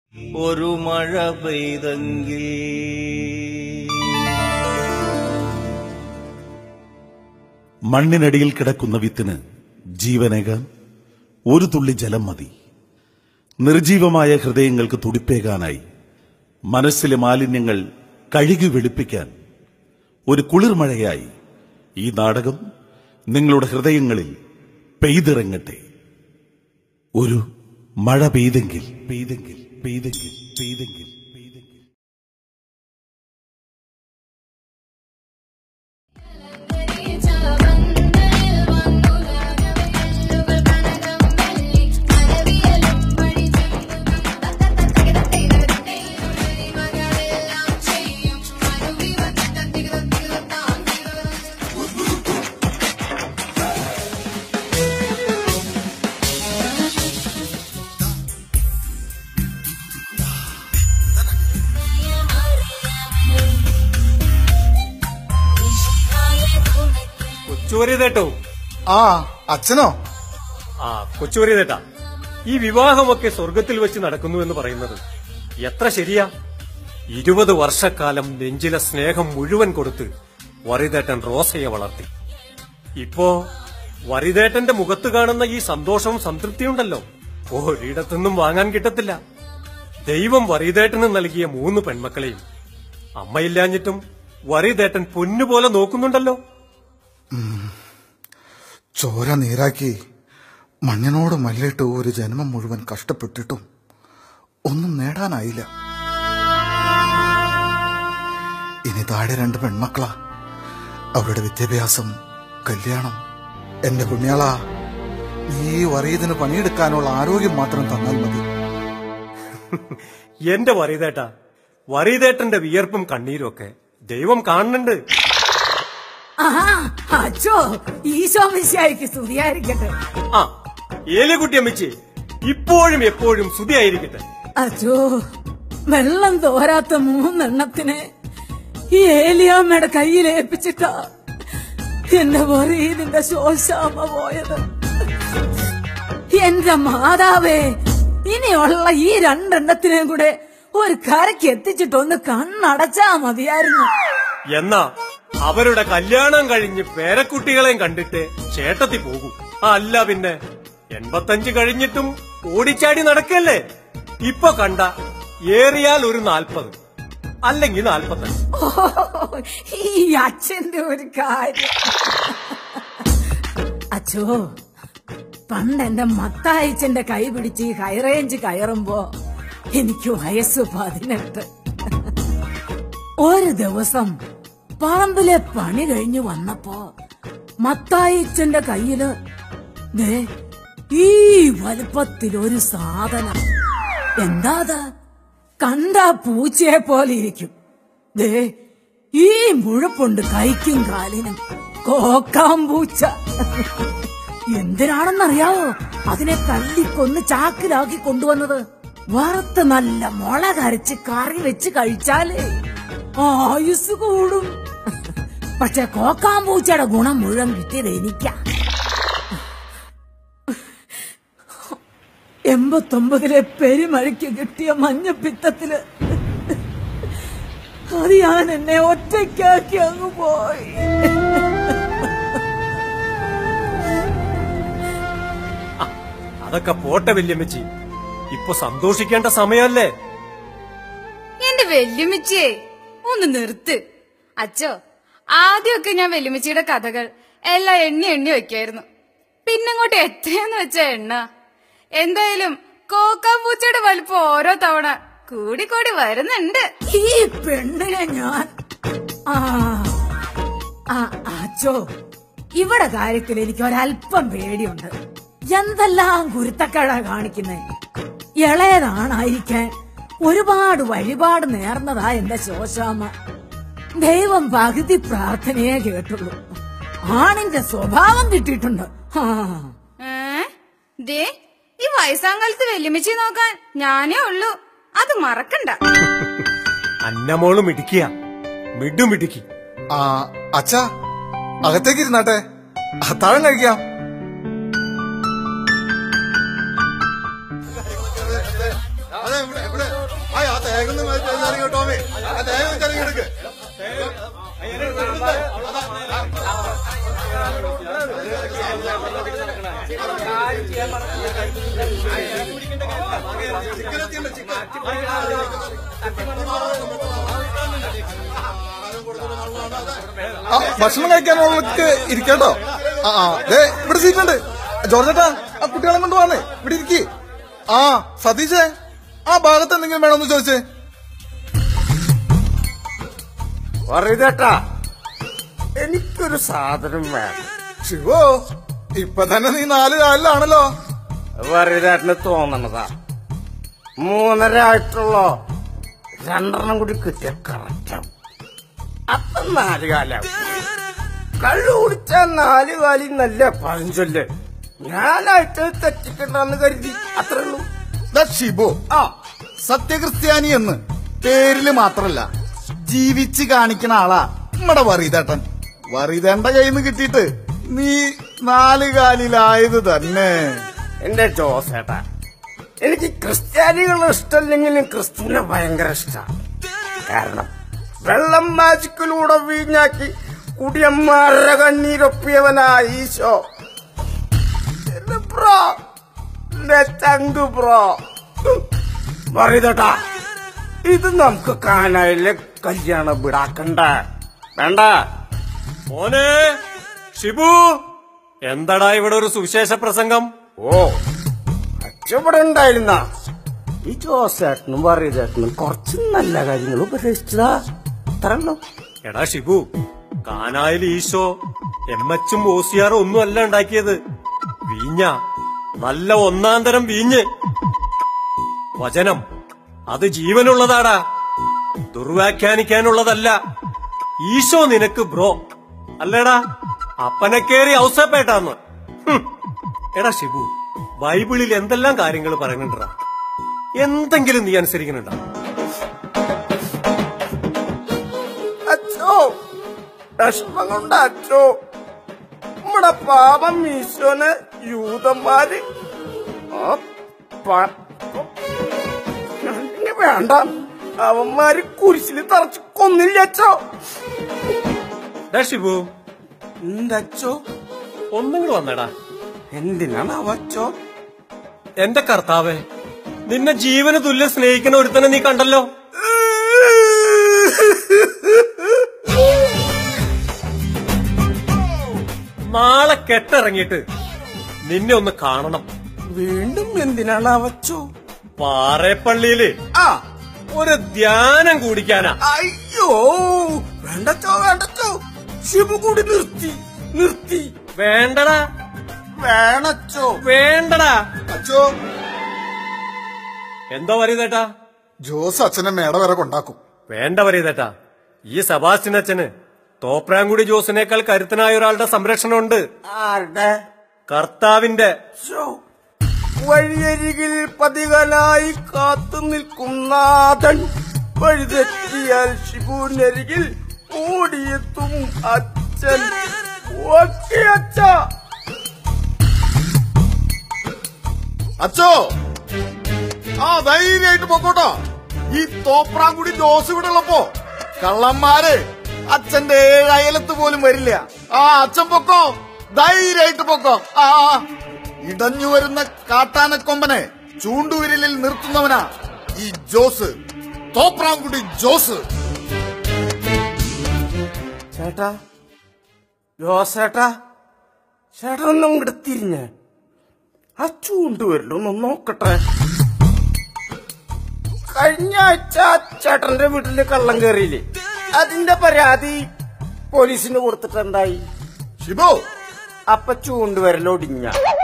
ഒരു മഴ പെയ്തെങ്കിൽ മണ്ണിനടിയിൽ കിടക്കുന്ന വിത്തിന് ജീവനേകാൻ ഒരു തുള്ളി ജലം മതി നിർജീവമായ ഹൃദയങ്ങൾക്ക് തുടിപ്പേകാനായി മനസ്സിലെ മാലിന്യങ്ങൾ കഴുകി വെളുപ്പിക്കാൻ ഒരു കുളിർമഴയായി ഈ നാടകം നിങ്ങളുടെ ഹൃദയങ്ങളിൽ പെയ്തിറങ്ങട്ടെ ഒരു മഴ പെയ്തെങ്കിൽ പെയ്തെങ്കിൽ പെയ്തെങ്കിൽ പെയ്തെങ്കിൽ പെയ്തെങ്കിൽ കൊച്ചുവരിതേട്ടോ ആ അച്ഛനോ ആ കൊച്ചുവരിതേട്ടാ ഈ വിവാഹമൊക്കെ സ്വർഗത്തിൽ വെച്ച് നടക്കുന്നു എന്ന് പറയുന്നത് എത്ര ശരിയാ ഇരുപത് വർഷക്കാലം നെഞ്ചിലെ സ്നേഹം മുഴുവൻ കൊടുത്ത് വറിതേട്ടൻ റോസയെ വളർത്തി ഇപ്പോ വറിതേട്ടന്റെ മുഖത്ത് കാണുന്ന ഈ സന്തോഷവും സംതൃപ്തിയുണ്ടല്ലോ ഒരിടത്തുനിന്നും വാങ്ങാൻ കിട്ടത്തില്ല ദൈവം വറിതേട്ടന് നൽകിയ മൂന്ന് പെൺമക്കളെയും അമ്മയില്ലാഞ്ഞിട്ടും വറിതേട്ടൻ പൊന്നുപോലെ നോക്കുന്നുണ്ടല്ലോ ചോര നീരാക്കി മണ്ണിനോട് മല്ലിട്ട് ഒരു ജന്മം മുഴുവൻ കഷ്ടപ്പെട്ടിട്ടും ഒന്നും നേടാനായില്ല ഇനി താഴെ രണ്ട് പെൺമക്കളാ അവരുടെ വിദ്യാഭ്യാസം കല്യാണം എന്റെ പുണ്യാളാ നീ വറിയതിന് പണിയെടുക്കാനുള്ള ആരോഗ്യം മാത്രം തന്നാൽ മതി എന്റെ വറിതേട്ട വറിതേട്ടന്റെ വിയർപ്പും കണ്ണീരും ഒക്കെ ദൈവം കാണുന്നുണ്ട് ആഹാ അച്ചോ ഈശോ മിശിയായിക്ക് സ്തുതിയായിരിക്കട്ടെ ആ ഏലിക്കുട്ടി അമ്മച്ചി ഇപ്പോഴും എപ്പോഴും സ്തുതിയായിരിക്കട്ടെ അച്ചോ വെള്ളം തോരാത്ത മൂന്നെണ്ണത്തിനെ ഈ ഏലിയാമ്മയുടെ കയ്യിൽ ഏൽപ്പിച്ചിട്ടാ എന്റെ വറീതിന്റെ ശോശാമ പോയത് എന്റെ മാതാവേ ഇനിയുള്ള ഈ രണ്ടെണ്ണത്തിനെയും കൂടെ ഒരു കരയ്ക്ക് എത്തിച്ചിട്ടൊന്ന് കണ്ണടച്ചാ മതിയായിരുന്നു എന്നാ അവരുടെ കല്യാണം കഴിഞ്ഞ് പേരക്കുട്ടികളെയും കണ്ടിട്ട് ചേട്ടത്തി പോകും അല്ല പിന്നെ എൺപത്തഞ്ച് കഴിഞ്ഞിട്ടും ഓടിച്ചാടി നടക്കല്ലേ ഇപ്പൊ കണ്ട ഏറിയാൽ ഒരു നാൽപ്പത് അല്ലെങ്കിൽ നാൽപ്പത്തഞ്ച് ഓ, ഈ അച്ഛന്റെ ഒരു കാര്യം അച്ഛോ പണ്ട് എന്റെ മത്തായച്ചന്റെ കൈ പിടിച്ച് ഈ ഹൈറേഞ്ച് കയറുമ്പോ എനിക്ക് വയസ്സ് പതിനെട്ട് ഒരു ദിവസം പറമ്പിലെ പണി കഴിഞ്ഞു വന്നപ്പോ മത്തായിച്ചന്റെ കയ്യില് ദേ ഈ വലുപ്പത്തിലൊരു സാധനം എന്താ അത് കണ്ട പൂച്ചയെ പോലെ ഇരിക്കും ദേ ഈ മുഴുപ്പുണ്ട് കൈക്കും കാലിനും കോക്കാം പൂച്ച എന്തിനാണെന്നറിയാവോ അതിനെ തല്ലിക്കൊന്ന് ചാക്കിലാക്കി കൊണ്ടുവന്നത് വറുത്ത് നല്ല മുളകരച്ച് കറി വെച്ച് കഴിച്ചാലേ ആയുസ് കൂടും പക്ഷെ കോക്കാം പൂച്ചയുടെ ഗുണം മുഴുവൻ കിട്ടിയത് എനിക്കാ എൺപത്തൊമ്പതിലെ പെരുമഴയ്ക്ക് കിട്ടിയ മഞ്ഞപ്പിത്തത്തില് അത് ഞാൻ എന്നെ ഒറ്റയ്ക്കാക്കി അങ്ങ് പോയി അതൊക്കെ പോട്ടെ വല്യമ്മച്ചി ഇപ്പൊ സന്തോഷിക്കേണ്ട സമയല്ലേ എന്റെ വെല്ലുമിച്ചിയെ ഒന്ന് നിർത്ത് അച്ചോ ആദ്യമൊക്കെ ഞാൻ വെല്ലുമിച്ചിയുടെ കഥകൾ എല്ലാം എണ്ണി എണ്ണി വെക്കായിരുന്നു പിന്നങ്ങോട്ട് എത്രയെന്ന് വെച്ച എണ്ണ എന്തായാലും കോക്കാമ്പൂച്ചയുടെ വലിപ്പം ഓരോ തവണ കൂടിക്കൂടി വരുന്നുണ്ട് ഈ പെണ്ണിനെ ഞാൻ ആ ആ, അച്ചോ ഇവിടെ കാര്യത്തിൽ എനിക്ക് ഒരല്പം പേടിയുണ്ട് എന്തെല്ലാം കുരുത്തക്കഴ കാണിക്കുന്നേ ഇളയതാണായിരിക്കാൻ ഒരുപാട് വഴിപാട് നേർന്നതാ എന്റെ ശോശാമ ദൈവം പകുതി പ്രാർത്ഥനയെ കേട്ടുള്ളൂ ആണിന്റെ സ്വഭാവം കിട്ടിയിട്ടുണ്ട് ആ ഏ? ദേ ഈ വയസ്സാങ്കാലത്ത് വെല്ലുമിച്ചി നോക്കാൻ ഞാനേ ഉള്ളൂ അത് മറക്കണ്ട അന്നമോളും ഇടുക്കിയ മിടുമിടുക്കി ആ അച്ഛാ അകത്തേക്ക് ഇരുന്നാട്ടെ അത്താഴം കഴിക്കാം അതെ ഇവിടെ ഇവിടെ ബാഗ് ഒന്ന് ഇറങ്ങി ടോമി ആ ബാഗ് ഒന്ന് ഇറങ്ങി എടുക്ക് ചിക്കനെത്തിയുണ്ട് ചിക്കൻ ആ ഭക്ഷണം കഴിക്കാനുള്ളവർക്ക് ഇരിക്കട്ടോ ആ ആ ദേ ഇവിടെ സീറ്റ് ഉണ്ട് ജോർജേട്ടാ ആ കുട്ടികളെ കൊണ്ട് വന്നേ ഇവിടെ ഇരിക്കി ആ സതീശേ ആ ഭാഗത്ത് എന്തെങ്കിലും വേണമെന്ന് ചോദിച്ചേ പറയതേട്ടാ എനിക്കൊരു സാധനം വേണം ശിവോ ഇപ്പൊ തന്നെ നീ നാല് കാലിലാണല്ലോ പറയതേട്ടന് തോന്നണതാ മൂന്നര ആയിട്ടുള്ളോ രണ്ടെണ്ണം കൂടി കിട്ടിയ കറക്റ്റാവും അപ്പൊ നാല് കാലാവും കള്ളു കുടിച്ച നാല് കാലി നല്ല പഴഞ്ചൊല്ല് ഞാനായിട്ട് തെറ്റിക്കണ്ടെന്ന് കരുതി അത്രേ ഉള്ളൂ ദാ ഷിബു ആ സത്യക്രിസ്ത്യാനി എന്ന് പേരില് മാത്രല്ല ജീവിച്ച് കാണിക്കണ ആളാ നമ്മടെ വറീതേട്ടൻ വറീതേണ്ട കയ്യിൽ നിന്ന് കിട്ടിയിട്ട് നീ നാല് കാലിലായത് തന്നെ എന്റെ ജോസേട്ടാ എനിക്ക് ക്രിസ്ത്യാനികളെ ഇഷ്ടമല്ലെങ്കിലും ക്രിസ്തുവിനെ ഭയങ്കര ഇഷ്ടമാണ് കാരണം വെള്ളം മാജിക്കിലൂടെ വീഞ്ഞാക്കി കുടിയന്മാരുടെ കണ്ണീരൊപ്പിയവനാ ഈശോ എന്റെ ബ്രോ എന്റെ ചങ്ക് ബ്രോ പറയുതട്ടാ ഇത് നമുക്ക് കാനായിലെ കല്യാണം വിടാക്കണ്ട വേണ്ട മോനെ ഷിബു എന്താടാ ഇവിടെ ഒരു സുവിശേഷ പ്രസംഗം ഓ അച്ഛവിടെ ഉണ്ടായിരുന്ന ഈ ജോസേട്ടനും പറയുതേട്ടനും കുറച്ച് നല്ല കാര്യങ്ങൾ ഉപദേശിച്ചതാ അത്രല്ലോ എടാ ഷിബു കാനായിൽ ഈശോ എം എച്ചും ഓസിയാറും ഒന്നും അല്ല ഉണ്ടാക്കിയത് വീഞ്ഞ നല്ല ഒന്നാം തരം വീഞ്ഞ് വചനം അത് ജീവനുള്ളതാടാ ദുർവ്യാഖ്യാനിക്കാനുള്ളതല്ല ഈശോ നിനക്ക് ബ്രോ അല്ലടാ അപ്പനെ കേറി ഔസപ്പേട്ടാന്ന് ഹും. എടാ ഷിബു ബൈബിളിൽ എന്തെല്ലാം കാര്യങ്ങൾ പറയുന്നുണ്ടാ എന്തെങ്കിലും നീ അനുസരിക്കുന്നുണ്ടാ അച്ഛോ വിഷമം കൊണ്ട് അച്ഛോ നമ്മുടെ പാപം ഈശോന് യൂതന്മാര് ആ പ- ഇനി വേണ്ട അവന്മാര് കുരിശിൽ തറച്ച് കൊന്നില്ല അച്ഛോ ഡാ ഷിബു എന്തച്ചോ ഒന്നും വന്നടാ എന്തിനാണ് അവച്ചോ എന്റെ കർത്താവേ നിന്നെ ജീവന് തുല്യം സ്നേഹിക്കുന്ന ഒരുത്തനെ നീ കണ്ടല്ലോ നാളെ കെട്ടിറങ്ങിയിട്ട് നിന്നെ ഒന്ന് കാണണം വീണ്ടും എന്തിനാണ് അവച്ചോ പാറേപ്പള്ളിയില് ആ ഒരു ധ്യാനം കൂടിക്കാനാ അയ്യോ വേണ്ടച്ചോ വേണ്ടച്ചോ ശിവ കൂടി നിർത്തി നിർത്തി വേണ്ടടാ വേണച്ചോ വേണ്ടടാ അച്ചോ എന്തോ വരീതേട്ടാ ജോസ് അച്ഛനെ മേട വരെ കൊണ്ടാക്കും വേണ്ട വരീതേട്ടാ ഈ സെബാസ്റ്റ്യൻ അച്ഛന് തോപ്രാങ്കുടി ജോസിനേക്കാൾ കരുത്തനായ ഒരാളുടെ സംരക്ഷണമുണ്ട് ആരുടെ കർത്താവിന്റെ ശോ. വഴിയരികിൽ പതികനായി കാത്തു നിൽക്കും നാഥൻ വഴിതെറ്റിയാൽ ശിബുവിനരികിൽ ഓടിയെത്തും അച്ഛൻ ഓക്കെ അച്ഛ അച്ചോ ആ ധൈര്യമായിട്ട് പൊക്കോട്ടോ ഈ തോപ്രാങ്കുടി ജോസ് ഇവിടെ ഉള്ളപ്പോ കള്ളന്മാര് അച്ഛന്റെ ഏഴ് അയലത്ത് പോലും വരില്ല ആ അച്ഛൻ പൊക്കോ ധൈര്യമായിട്ട് പൊക്കോ ആ ആ. ഇടഞ്ഞു വരുന്ന കാട്ടാനക്കൊമ്പനെ ചൂണ്ടുവിരലിൽ നിർത്തുന്നവനാ ഈ ജോസ് തോപ്രാങ്കുടി ജോസ് ചേട്ടാ ജോസേട്ടാ ചേട്ടാ ഒന്നും ഇങ്ങോട്ട് തിരിഞ്ഞ് ആ ചൂണ്ടുവരല്ലോ ഒന്ന് നോക്കട്ടെ കഴിഞ്ഞ ആഴ്ച ആ ചേട്ടന്റെ വീട്ടില് കള്ളം കയറിയില്ലേ അതിന്റെ പരാതി പോലീസിന് കൊടുത്തിട്ടുണ്ടായി ഷിബു അപ്പൊ ചൂണ്ടുവരലൊടിഞ്ഞ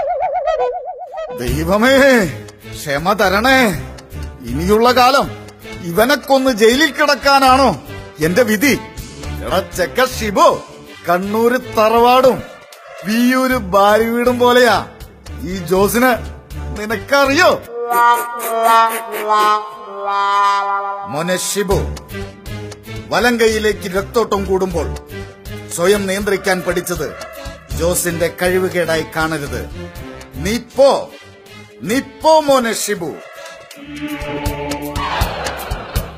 ദൈവമേ ക്ഷമ തരണേ ഇനിയുള്ള കാലം ഇവനെ കൊന്ന് ജയിലിൽ കിടക്കാനാണോ എന്റെ വിധി എടാ ചെക്ക ഷിബു കണ്ണൂര് തറവാടും വിയൂര് ഭാര്യ വീടും പോലെയാ ഈ ജോസിന് നിനക്കറിയോ മോനെ ഷിബു വലം കൈയിലേക്ക് രക്തോട്ടം കൂടുമ്പോൾ സ്വയം നിയന്ത്രിക്കാൻ പഠിച്ചത് ജോസിന്റെ കഴിവുകേടായി കാണരുത് നീ പോ നീ പോ മോനെ ഷിബു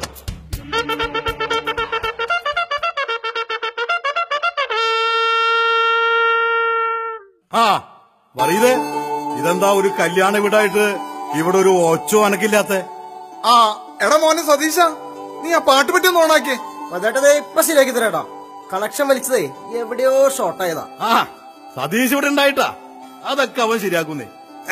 ഇതെന്താ ഒരു കല്യാണ വീടായിട്ട് ഇവിടെ ഒരു ഒച്ചോ അനക്കില്ലാത്ത ആ എടാ മോനെ സതീശ നീ ആ പാട്ട് പറ്റി ഒന്ന് ഓണാക്കിയേ അതേട്ടതേ ഇപ്പൊ ശരിയാക്കി തരാട്ടോ കളക്ഷൻ വലിച്ചതേ എവിടെയോ ഷോർട്ടായതാ ആ സതീഷ് ഇവിടെ ഉണ്ടായിട്ടാ അതൊക്കെ അവൻ ശരിയാക്കുന്നേ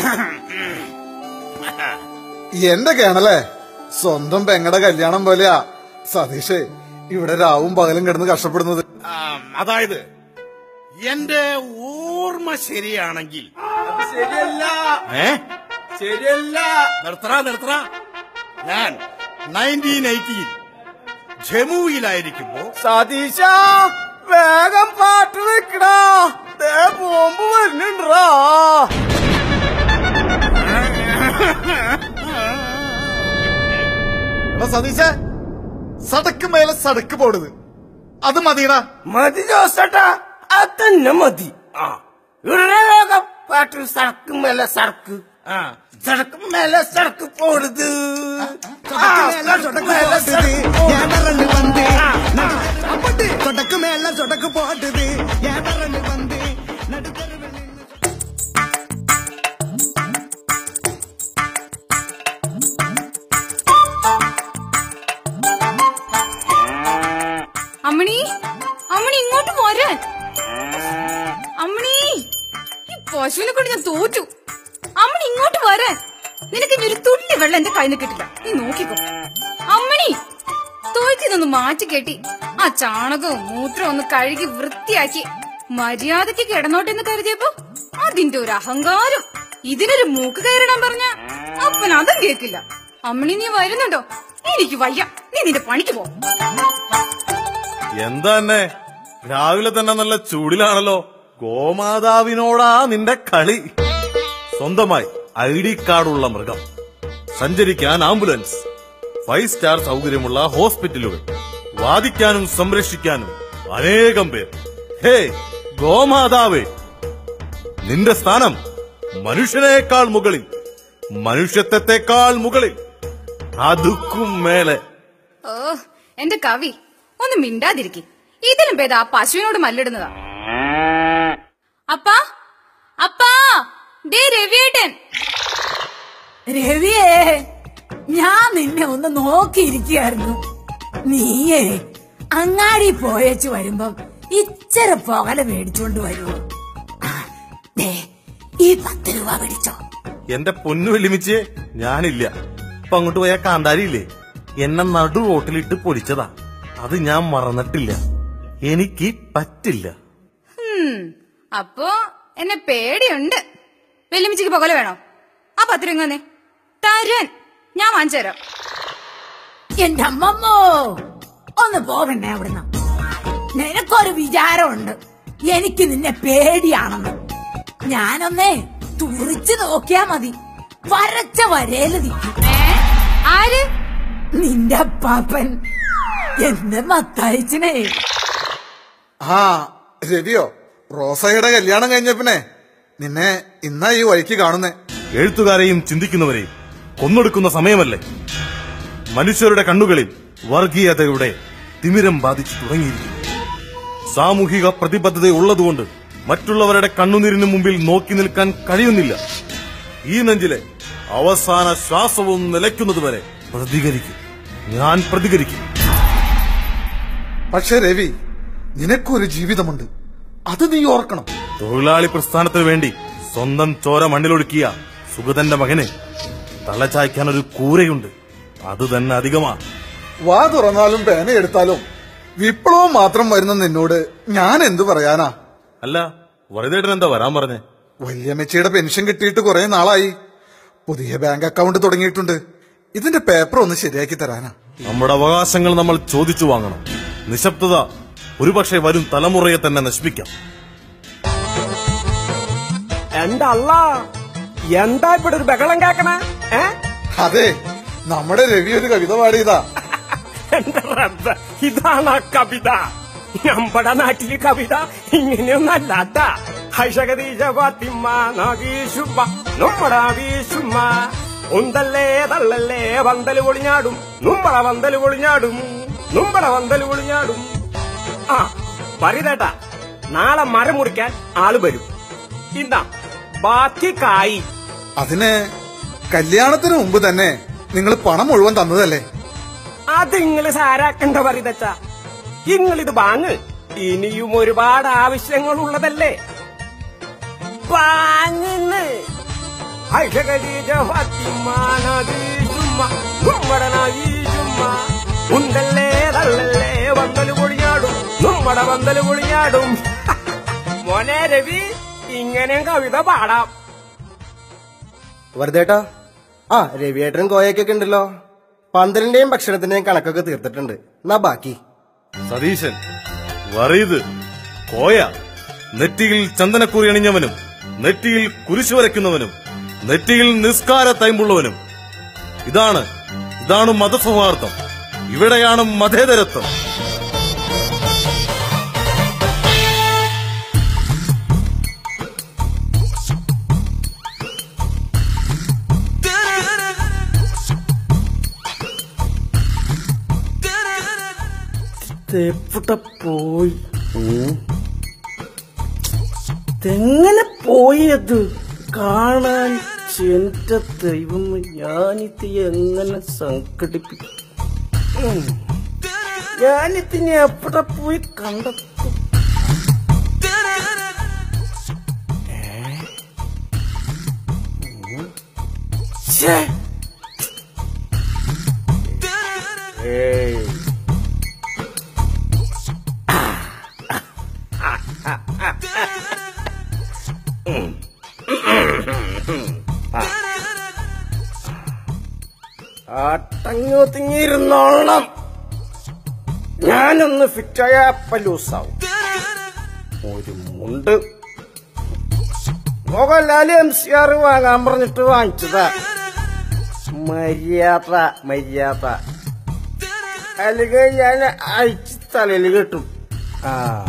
എന്റെ കേണല്ലേ സ്വന്തം പെങ്ങടെ കല്യാണം പോലെയാ സതീഷേ ഇവിടെ രാവും പകലും കിടന്ന് കഷ്ടപ്പെടുന്നത് ആ, അതായത് എന്റെ ഓർമ്മ ശരിയാണെങ്കിൽ ശരിയല്ല ഏ ശരിയല്ല നിർത്തറ നിർത്തറ ഞാൻ നയൻറ്റീൻ എയ്റ്റിയിൽ ജമ്മുവിലായിരിക്കുമ്പോ സതീശ വേഗം പാട്ട് വെക്കടാ ദേ ബോംബ് വരുന്നുണ്ടാ എടാ സതീശ സടക്ക് മേലെ സടക്ക് പോടുത് അത് മതിയടാ മതി ജോസേട്ടാ അതന്നെ മതി ആ ഇവിടെ വേഗം പാട്ട് സടക്ക് മേലെ സടക്ക് ആ സടക്ക് മേലെ സടക്ക് പോടുത് ആ, സടക്ക് മേലെ സടക്ക് പോടുത്. ആ, சொடக்கு மேல சொடக்கு போட்டுது என் பரண்டு வந்து நடுத்தருவில் நின்னு അമ്മണി അമ്മണി ഇങ്ങോട്ട് പോരാൻ അമ്മണി ഈ പശുവിനെ കൊണ്ട് ഞാൻ തോറ്റു അമ്മണി ഇങ്ങോട്ട് വരാൻ നിനക്ക് ഇനി ഒരു തുള്ളി വെള്ളം എന്റെ കയ്യിൽ നിന്ന് കിട്ടില്ല നീ നോക്കിക്കോ അമ്മണി തോറ്റിതൊന്ന് മാറ്റി കെട്ടി ആ ചാണകവും മൂത്രവും ഒന്ന് കഴുകി വൃത്തിയാക്കി മര്യാദക്ക് കിടന്നോട്ടെ എന്ന് കരുതിയപ്പോ അതിന്റെ ഒരു അഹങ്കാരം ഇതിനൊരു മൂക്ക് കയറിടാൻ പറഞ്ഞ അപ്പൻ അതും കേക്കില്ല അമ്മണി നീ വരുന്നുണ്ടോ എനിക്ക് വയ്യ നീ നിന്റെ പണിക്ക് പോ എന്താ തന്നെ രാവിലെ തന്നെ നല്ല ചൂടിലാണല്ലോ ഗോമാതാവിനോടാ നിന്റെ കളി സ്വന്തമായി ഐ ഡി കാർഡുള്ള മൃഗം സഞ്ചരിക്കാൻ ആംബുലൻസ് ഫൈവ് സ്റ്റാർ സൗകര്യമുള്ള ഹോസ്പിറ്റലുകൾ വാദിക്കാനും സംരക്ഷിക്കാനും അനേകം പേർ ഹേ ഗോമാതാവേ നിന്റെ സ്ഥാനം മനുഷ്യനേക്കാൾ മുകളിൽ മനുഷ്യത്വത്തെക്കാൾ മുകളിൽ അതുക്കും മേലെ ഓ എന്റെ കവി ഒന്ന് മിണ്ടാതിരിക്കി ഇതിലും ഭേദം ആ പശുവിനോട് മല്ലിടുന്നതാ അപ്പാ അപ്പാ ദേ രവിയേട്ടൻ രവിയേ ഞാൻ നിന്നെ ഒന്ന് നോക്കിയിരിക്കുകയായിരുന്നു നീയേ അങ്ങാടി പോയച്ചു വരുമ്പം ഇച്ചിര പുകല മേടിച്ചോണ്ട് വരുമോ ആ, ദേ, ഈ പത്ത് രൂപ പിടിച്ചോ എന്റെ പൊന്നു വെല്ലുമിച്ചേ ഞാനില്ല ഇപ്പൊ അങ്ങോട്ട് പോയ കാന്താരിയില്ലേ എന്നെ നടു റോട്ടിലിട്ട് പൊരിച്ചതാ അത് ഞാൻ മറന്നിട്ടില്ല എനിക്ക് പറ്റില്ല ഹും, അപ്പോ എന്നെ പേടിയുണ്ട് വെല്ലുമിച്ചിക്ക് പുകല വേണോ ആ പത്ത് രൂപ തന്നെ തരാൻ ഞാൻ വാങ്ങിച്ചു തരാം എന്റെ അമ്മമ്മോ ഒന്ന് പോകണ്ടേ അവിടുന്ന് നിനക്കൊരു വിചാരമുണ്ട് എനിക്ക് നിന്നെ പേടിയാണെന്ന് ഞാനൊന്നേ തുറിച്ചു നോക്കിയാ മതി വരച്ച വരയില് നിൽക്കും ഏ ആര് നിന്റെ അപ്പാപ്പൻ എന്നെ മത്തയച്ചനേ ആ രവിയോ റോസയുടെ കല്യാണം കഴിഞ്ഞ പിന്നെ നിന്നെ ഇന്നാ ഈ വഴിക്ക് കാണുന്നേ എഴുത്തുകാരെയും ചിന്തിക്കുന്നവരെയും കൊന്നൊടുക്കുന്ന സമയമല്ലേ മനുഷ്യരുടെ കണ്ണുകളിൽ വർഗീയതയുടെ തിമിരം ബാധിച്ചു തുടങ്ങിയിരിക്കുന്നു സാമൂഹിക പ്രതിബദ്ധത ഉള്ളതുകൊണ്ട് മറ്റുള്ളവരുടെ കണ്ണുനീരിന് മുമ്പിൽ നോക്കി നിൽക്കാൻ കഴിയുന്നില്ല ഈ നെഞ്ചിലെ അവസാന ശ്വാസവും നിലയ്ക്കുന്നതുവരെ പ്രതികരിക്കും ഞാൻ പ്രതികരിക്കും പക്ഷെ രവി നിനക്കൊരു ജീവിതമുണ്ട് അത് നീ ഓർക്കണം തൊഴിലാളി പ്രസ്ഥാനത്തിനു വേണ്ടി സ്വന്തം ചോര മണ്ണിലൊടുക്കിയ സുഗതന്റെ മകന് തലചായ്ക്കാൻ ഒരു കൂരയുണ്ട് അത് തന്നെ അധികമാ വാ തുറന്നാലും പേന എടുത്താലും വിപ്ലവം മാത്രം വരുന്ന നിന്നോട് ഞാൻ എന്തു പറയാനാ അല്ല വറുതേട്ടൻ എന്താ വരാൻ പറഞ്ഞേ വല്യമ്മച്ചിയുടെ പെൻഷൻ കിട്ടിയിട്ട് കുറെ നാളായി പുതിയ ബാങ്ക് അക്കൗണ്ട് തുടങ്ങിയിട്ടുണ്ട് ഇതിന്റെ പേപ്പർ ഒന്ന് ശരിയാക്കി തരാനാ നമ്മുടെ അവകാശങ്ങൾ നമ്മൾ ചോദിച്ചു വാങ്ങണം നിശബ്ദത ഒരുപക്ഷെ വരും തലമുറയെ തന്നെ നശിപ്പിക്കാം എന്റെ അല്ല എന്താ ഇവിടെ ഒരു ബഹളം കേക്കണ ഏ അതെ നമ്മുടെ രവി ഒരു കവിത പാടിയതാ എന്റെ റബ്ബ് ഇതാണ് ആ കവിത നമ്മുടെ നാട്ടിലെ കവിത ഇങ്ങനെയൊന്നല്ലാത്ത ഹൈഷകദീശ ഫാത്തിമ്മ നവീശുമ്മ നമ്മുടെ വീശുമ്മ ഉന്തല്ലേ തള്ളല്ലേ വന്തല് പൊളിഞ്ഞാടും നമ്മടെ വന്തല് പൊളിഞ്ഞാടും നമ്മടെ വന്തല് പൊളിഞ്ഞാടും ആ പറയുതേട്ടാ നാളെ മരം മുറിക്കാൻ ആള് വരും ഇന്നാ ബാക്കി കായി അതിന് കല്യാണത്തിന് മുമ്പ് തന്നെ നിങ്ങൾ പണം മുഴുവൻ തന്നതല്ലേ അത് നിങ്ങള് സാരാക്കണ്ട പറയുതച്ചാ നിങ്ങളിത് വാങ്ങ് ഇനിയും ഒരുപാട് ആവശ്യങ്ങൾ ഉള്ളതല്ലേ വാങ്ങുന്ന് ആയിഷ ഖദീജ ഫാത്തിമ നദി സുമ്മ കുമ്മടനായി ചുമ്മ ഉണ്ടല്ലേ തള്ളല്ലേ വന്തല് പൊളിയാടും നമ്മടെ വന്തല് പൊളിയാടും മോനെ രവി ഇങ്ങനെ കവിത പാടാം വെറുതേട്ടാ ആ രവിയേട്ടനും കോയക്കൊക്കെ ഉണ്ടല്ലോ പന്തലിന്റെയും ഭക്ഷണത്തിന്റെയും കണക്കൊക്കെ തീർത്തിട്ടുണ്ട് എന്നാ ബാക്കി സതീശൻ വറീത് കോയ നെറ്റിയിൽ ചന്ദനക്കുറി അണിഞ്ഞവനും നെറ്റിയിൽ കുരിശു വരയ്ക്കുന്നവനും നെറ്റിയിൽ നിസ്കാര തൈമ്പുള്ളവനും ഇതാണ് ഇതാണ് മതസൗഹാർദ്ദം ഇവിടെയാണ് മതേതരത്വം എവിടെ പോയി എങ്ങനെ പോയത് കാണാൻ എന്റെ ദൈവം ഞാനിത് എങ്ങനെ സംഘടിപ്പിക്കും ഉം. ഞാനിതിനെ എവിടെ പോയി കണ്ടെത്തും ഏ? ഉം. ശ്ശേ. ഏയ് ആട്ടങ്ങോ തിങ്ങിയിരുന്നോളണം ഞാനൊന്ന് ഫിറ്റായ ലൂസാവും ഒരു മുണ്ട് മോഹൻലാല് എം സി ആർ വാങ്ങാൻ പറഞ്ഞിട്ട് വാങ്ങിച്ചതാ മര്യാദ മര്യാദ അല്ലെങ്കിൽ ഞാൻ അഴിച്ച് തലയിൽ കെട്ടും ആ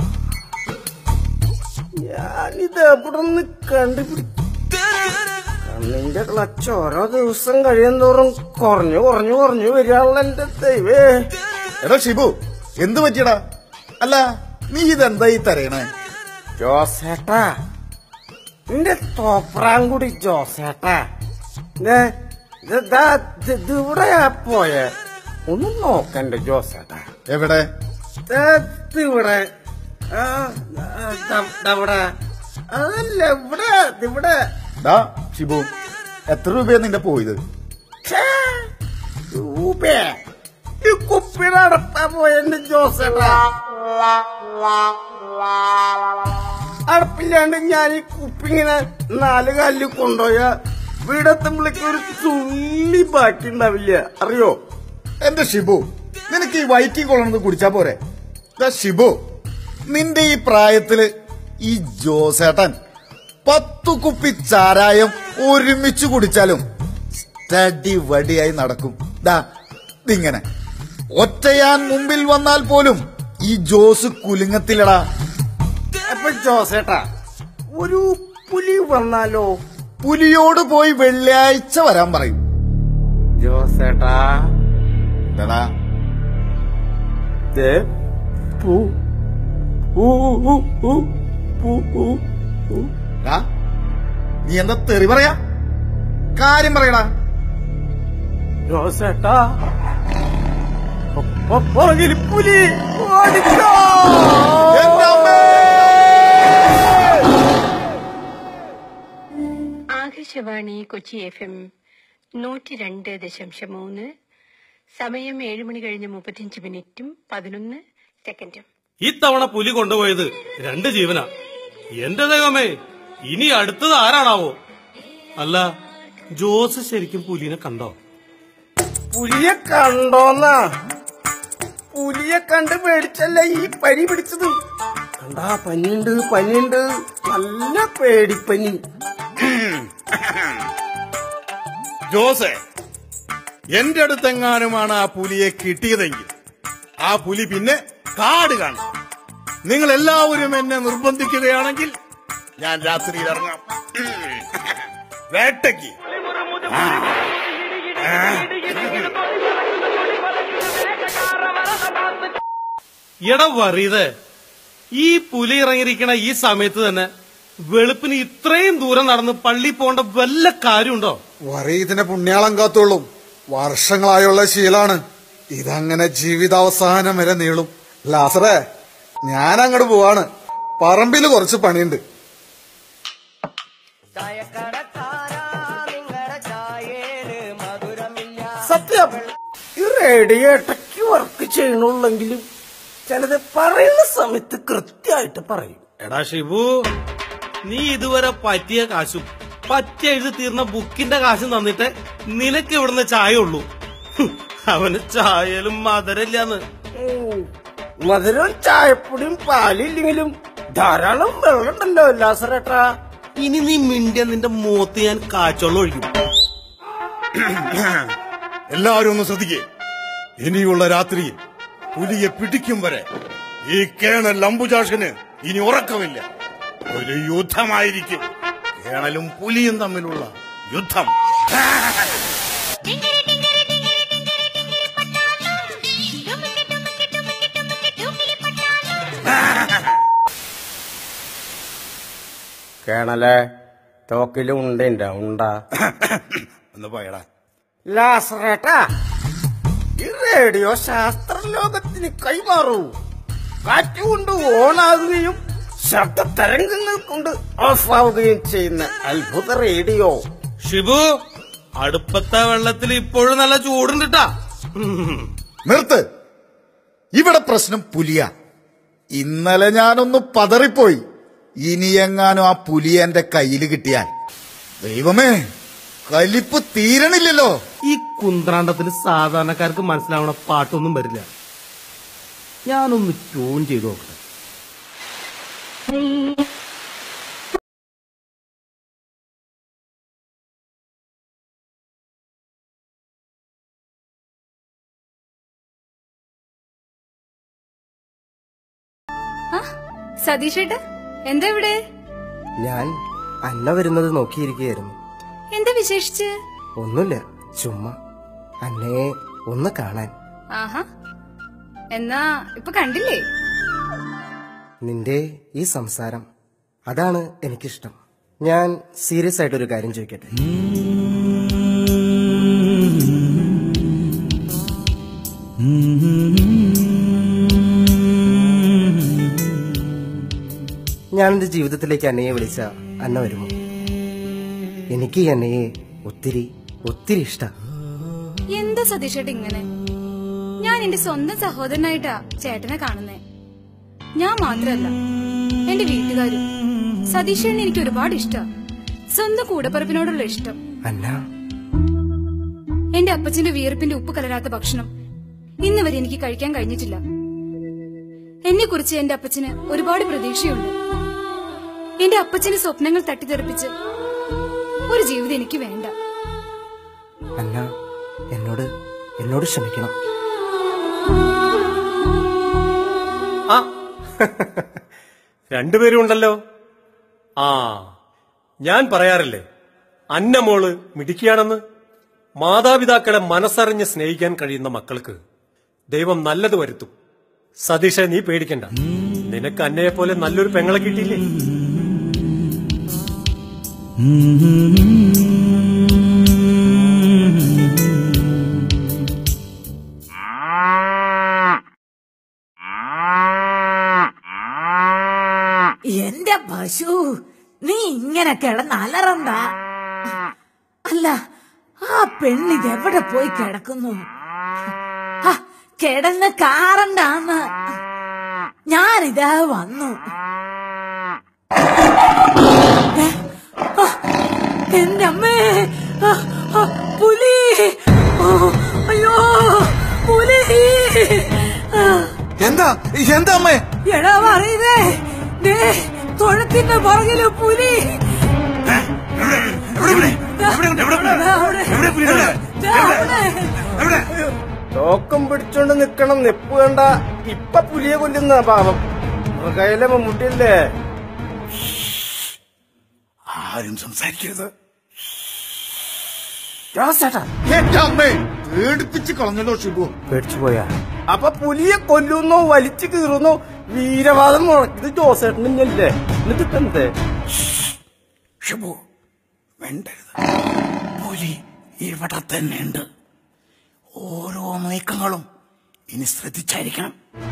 ഞാനിത് എവിടെ നിന്ന് കണ്ടുപിടിക്കും കണ്ണിന്റെ ക്ലച്ച് ഓരോ ദിവസം കഴിയുന്തോറും കുറഞ്ഞു കുറഞ്ഞു കുറഞ്ഞു വരികയാണല്ലോ എന്റെ ദൈവേ എടാ ഷിബു എന്ത് പറ്റിയടാ അല്ല നീ ഇതെന്താ ഈ തരയണേ ജോസേട്ടാ നിന്റെ തോപ്രാങ്കുടി ജോസേട്ടാ ദേ, ഇത് ദാ, ഇത് ഇത് ഇവിടെയാ പോയെ ഒന്ന് നോക്കണ്ട ജോസേട്ടാ എവിടെ ദേ, ഇത് ഇവിടെ ആ, ആ, ദാ- ദാ ഇവിടെ അതല്ല ഇവിടെ ഇത് ഇവിടെ ഡാ ഷിബു എത്ര രൂപയാ നിന്റെ പോയത് ഛേ, രൂപേ ഈ കുപ്പി നടത്താ പോയെന്റെ ജോസേട്ടാ അടപ്പില്ലാണ്ട് ഞാൻ ഈ കുപ്പി ഇങ്ങനെ നാല് കല്ല് കൊണ്ടുപോയ വീടെത്തുമ്പോഴേക്ക് ഒരു തുള്ളി ബാക്കി ഉണ്ടാവില്ല അറിയോ എന്റെ ഷിബു നിനക്ക് ഈ വൈറ്റി കൊള്ളണത് കുടിച്ചാ പോരെ ദാ ഷിബു നിന്റെ ഈ പ്രായത്തില് ഈ ജോസേട്ടൻ പത്തു കുപ്പി ചാരായം ഒരുമിച്ച് കുടിച്ചാലും സ്റ്റഡി വടിയായി നടക്കും ദാ ഇതിങ്ങനെ ഒറ്റയാൻ മുമ്പിൽ വന്നാൽ പോലും ഈ ജോസ് കുലുങ്ങത്തിലടാ അപ്പൊ ജോസേട്ടാ ഒരു പുലി വന്നാലോ പുലിയോട് പോയി വെള്ളിയാഴ്ച വരാൻ പറയും ജോസേട്ടാ എന്താടാ ദേ, പൂ ഊ, ഊ, ഊ, പൂ, ഊ, ഊ. ഡാ, നീ എന്താ തെറി പറയാ കാര്യം പറയടാ ജോസേട്ടാ ഒ- പുറകിൽ പുലി ഓടിക്കോ എന്റെ അമ്മേ! ആകാശവാണി കൊച്ചി എഫ് എം നൂറ്റി രണ്ട് ദശാംശം മൂന്ന് സമയം ഏഴ് മണി കഴിഞ്ഞ് മുപ്പത്തിയഞ്ച് മിനിറ്റും പതിനൊന്ന് സെക്കൻഡും ഇത്തവണ പുലി കൊണ്ടുപോയത് രണ്ട് ജീവനാ എന്റെ ദൈവമേ ഇനി അടുത്തത് ആരാണാവോ അല്ല ജോസ് ശരിക്കും പുലിനെ കണ്ടോ പുലിയെ കണ്ടോന്നാ പുലിയെ കണ്ട് പേടിച്ചല്ല ഈ പനി പിടിച്ചത് കണ്ടാ പനിയുണ്ട് പനിയുണ്ട് നല്ല പേടിപ്പനി ജോസെ എന്റെ അടുത്തെങ്ങാനുമാണ് ആ പുലിയെ കിട്ടിയതെങ്കിൽ ആ പുലി പിന്നെ കാട് കാണും നിങ്ങൾ എല്ലാവരും എന്നെ നിർബന്ധിക്കുകയാണെങ്കിൽ ഞാൻ രാത്രിയിൽ ഇറങ്ങാം വേട്ടയ്ക്ക് എട വറീത് ഈ പുലി ഇറങ്ങിയിരിക്കണ ഈ സമയത്ത് തന്നെ വെളുപ്പിന് ഇത്രയും ദൂരം നടന്ന് പള്ളി പോകേണ്ട വല്ല കാര്യമുണ്ടോ വറീതിനെ പുണ്യാളം കാത്തോളും വർഷങ്ങളായുള്ള ശീലാണ് ഇതങ്ങനെ ജീവിതാവസാനം വരെ നീളും ലാസറേ ഞാൻ അങ്ങോട്ട് പോവാണ് പറമ്പില് കുറച്ച് പണിയുണ്ട് സത്യം ഈ റേഡിയോ ഇടയ്ക്ക് വർക്ക് ചെയ്യണുള്ളെങ്കിലും ചിലത് പറയുന്ന സമയത്ത് കൃത്യമായിട്ട് പറയും എടാ ഷിബു നീ ഇതുവരെ പറ്റിയ കാശും പറ്റ എഴുതി തീർന്ന ബുക്കിന്റെ കാശും തന്നിട്ട് നിനക്ക് ഇവിടുന്ന് ചായ ഉള്ളൂ ഹും, അവന് ചായയിലും മധുരമില്ലാന്ന് ഉം. മധുരവും ചായപ്പൊടിയും പാലില്ലെങ്കിലും ധാരാളം വെള്ളമുണ്ടല്ലോ ലാസറേട്ടാ ഇനി നീ മിണ്ടിയ നിന്റെ മൂത്ത് ഞാൻ കാച്ചോളം ഒഴിക്കും എല്ലാവരും ഒന്ന് ശ്രദ്ധിക്കേ ഇനിയുള്ള രാത്രിയിൽ പുലിയെ പിടിക്കും വരെ ഈ കേണൽ അംബുജാഷന് ഇനി ഉറക്കമില്ല ഒരു യുദ്ധമായിരിക്കും കേണലും പുലിയും തമ്മിലുള്ള യുദ്ധം കേണലെ തോക്കിലും ഉണ്ടേണ്ട ഉണ്ടാ ഒന്ന് പോയടാ ലാസറേട്ടാ ഈ റേഡിയോ ശാസ്ത്ര ലോകത്തിന് കൈമാറൂ കാറ്റ് കൊണ്ട് ഓണാകുകയും ശബ്ദ തരംഗങ്ങൾ കൊണ്ട് ഓഫ് ആവുകയും ചെയ്യുന്ന അത്ഭുത റേഡിയോ ഷിബു അടുപ്പത്തെ വെള്ളത്തിൽ ഇപ്പോഴും നല്ല ചൂടുണ്ടിട്ടാ നിർത്ത് ഇവിടെ പ്രശ്നം പുലിയ ഇന്നലെ ഞാനൊന്ന് പതറിപ്പോയി ഇനിയെങ്ങാനും ആ പുലി എന്റെ കയ്യിൽ കിട്ടിയാൽ ദൈവമേ കലിപ്പ് തീരണില്ലല്ലോ ഈ കുന്ത്രാണ്ടത്തിൽ സാധാരണക്കാർക്ക് മനസ്സിലാവണ പാട്ടൊന്നും വരില്ല ഞാനൊന്ന് ട്യൂൺ ചെയ്ത് നോക്കട്ടെ സതീഷേട്ടാ എന്താ ഇവിടെ ഞാൻ അന്ന വരുന്നത് നോക്കിയിരിക്കുകയായിരുന്നു എന്താ വിശേഷിച്ച് ഒന്നുമില്ല ചുമ്മാ അന്നയെ ഒന്ന് കാണാൻ ആഹാ എന്നാ ഇപ്പൊ കണ്ടില്ലേ നിന്റെ ഈ സംസാരം അതാണ് എനിക്കിഷ്ടം ഞാൻ സീരിയസ് ആയിട്ടൊരു കാര്യം ചോദിക്കട്ടെ ഞാൻ എന്റെ ജീവിതത്തിലേക്ക് അന്നയെ വിളിച്ച അന്ന വരുമോ എനിക്ക് ഈ അന്നയെ ഒത്തിരി ഒത്തിരി ഇഷ്ടം എന്താ സതീഷേട്ട ഇങ്ങനെ ഞാൻ എന്റെ സ്വന്തം സഹോദരനായിട്ടാ ചേട്ടനെ കാണുന്നേ ഞാൻ മാത്രല്ല എന്റെ വീട്ടുകാരും സതീഷേട്ടനെ എനിക്ക് ഒരുപാട് ഇഷ്ടം സ്വന്തം കൂടപ്പറപ്പിനോടുള്ള ഇഷ്ടം അന്ന എന്റെ അപ്പച്ചന്റെ വിയർപ്പിന്റെ ഉപ്പ് കലരാത്ത ഭക്ഷണം ഇന്ന് വരെ എനിക്ക് കഴിക്കാൻ കഴിഞ്ഞിട്ടില്ല എന്നെ കുറിച്ച് എന്റെ അപ്പച്ചന് ഒരുപാട് പ്രതീക്ഷയുണ്ട് എന്റെ അപ്പച്ചന്റെ സ്വപ്നങ്ങൾ തട്ടിത്തെറിപ്പിച്ച് ഒരു ജീവിതം എനിക്ക് വേണ്ട അന്ന എന്നോട് എന്നോട് ക്ഷമിക്കണം ആ രണ്ടുപേരും ഉണ്ടല്ലോ ആ ഞാൻ പറയാറില്ലേ അന്നമോള് മിടിക്കുകയാണെന്ന് മാതാപിതാക്കളെ മനസ്സറിഞ്ഞ് സ്നേഹിക്കാൻ കഴിയുന്ന മക്കൾക്ക് ദൈവം നല്ലത് വരുത്തും സതീഷ നീ പേടിക്കണ്ട നിനക്ക് അന്നയെ പോലെ നല്ലൊരു പെങ്ങളെ കിട്ടിയില്ലേ എന്റെ പശു നീ ഇങ്ങനെ കിടന്ന് അലറണ്ട അല്ല ആ പെണ്ണിത് എവിടെ പോയി കിടക്കുന്നു ആ, കിടന്ന് കാറണ്ടാന്ന് ഞാനിതാ വന്നു ഏ, ആ, എന്റെ അമ്മേ ആ, ആ, പുലി ഓ, അയ്യോ പുലി ആ, എന്താ എന്താ അമ്മേ എടാ പറയുന്നേ ദേ തൊഴത്തിന്റെ പുറകില് പുലി ദാ അവിടെ. ദാ അവിടെ. തോക്കം പിടിച്ചോണ്ട് നിക്കണം നിപ്പ് വേണ്ട ഇപ്പൊ പുലിയെ കൊല്ലുന്ന പാവം കയ്യിലെ മമ്മൂട്ടിയല്ലേ ആരും സംസാരിക്കരുത് ജോസേട്ടാ എന്റെ അമ്മേ പേടിപ്പിച്ച് കളഞ്ഞല്ലോ ഷിബു പേടിച്ചു പോയാ അപ്പൊ പുലിയെ കൊല്ലുന്നോ വലിച്ചു കീറുന്നോ വീരവാദം മുഴക്കിയത് ജോസേട്ടനല്ലേ എന്നിട്ട് ഇപ്പൊ എന്തേ ഷിബു വേണ്ടരുത് പുലി ഇവിടെ തന്നെ ഉണ്ട് ഓരോ നീക്കങ്ങളും ഇനി ശ്രദ്ധിച്ചായിരിക്കണം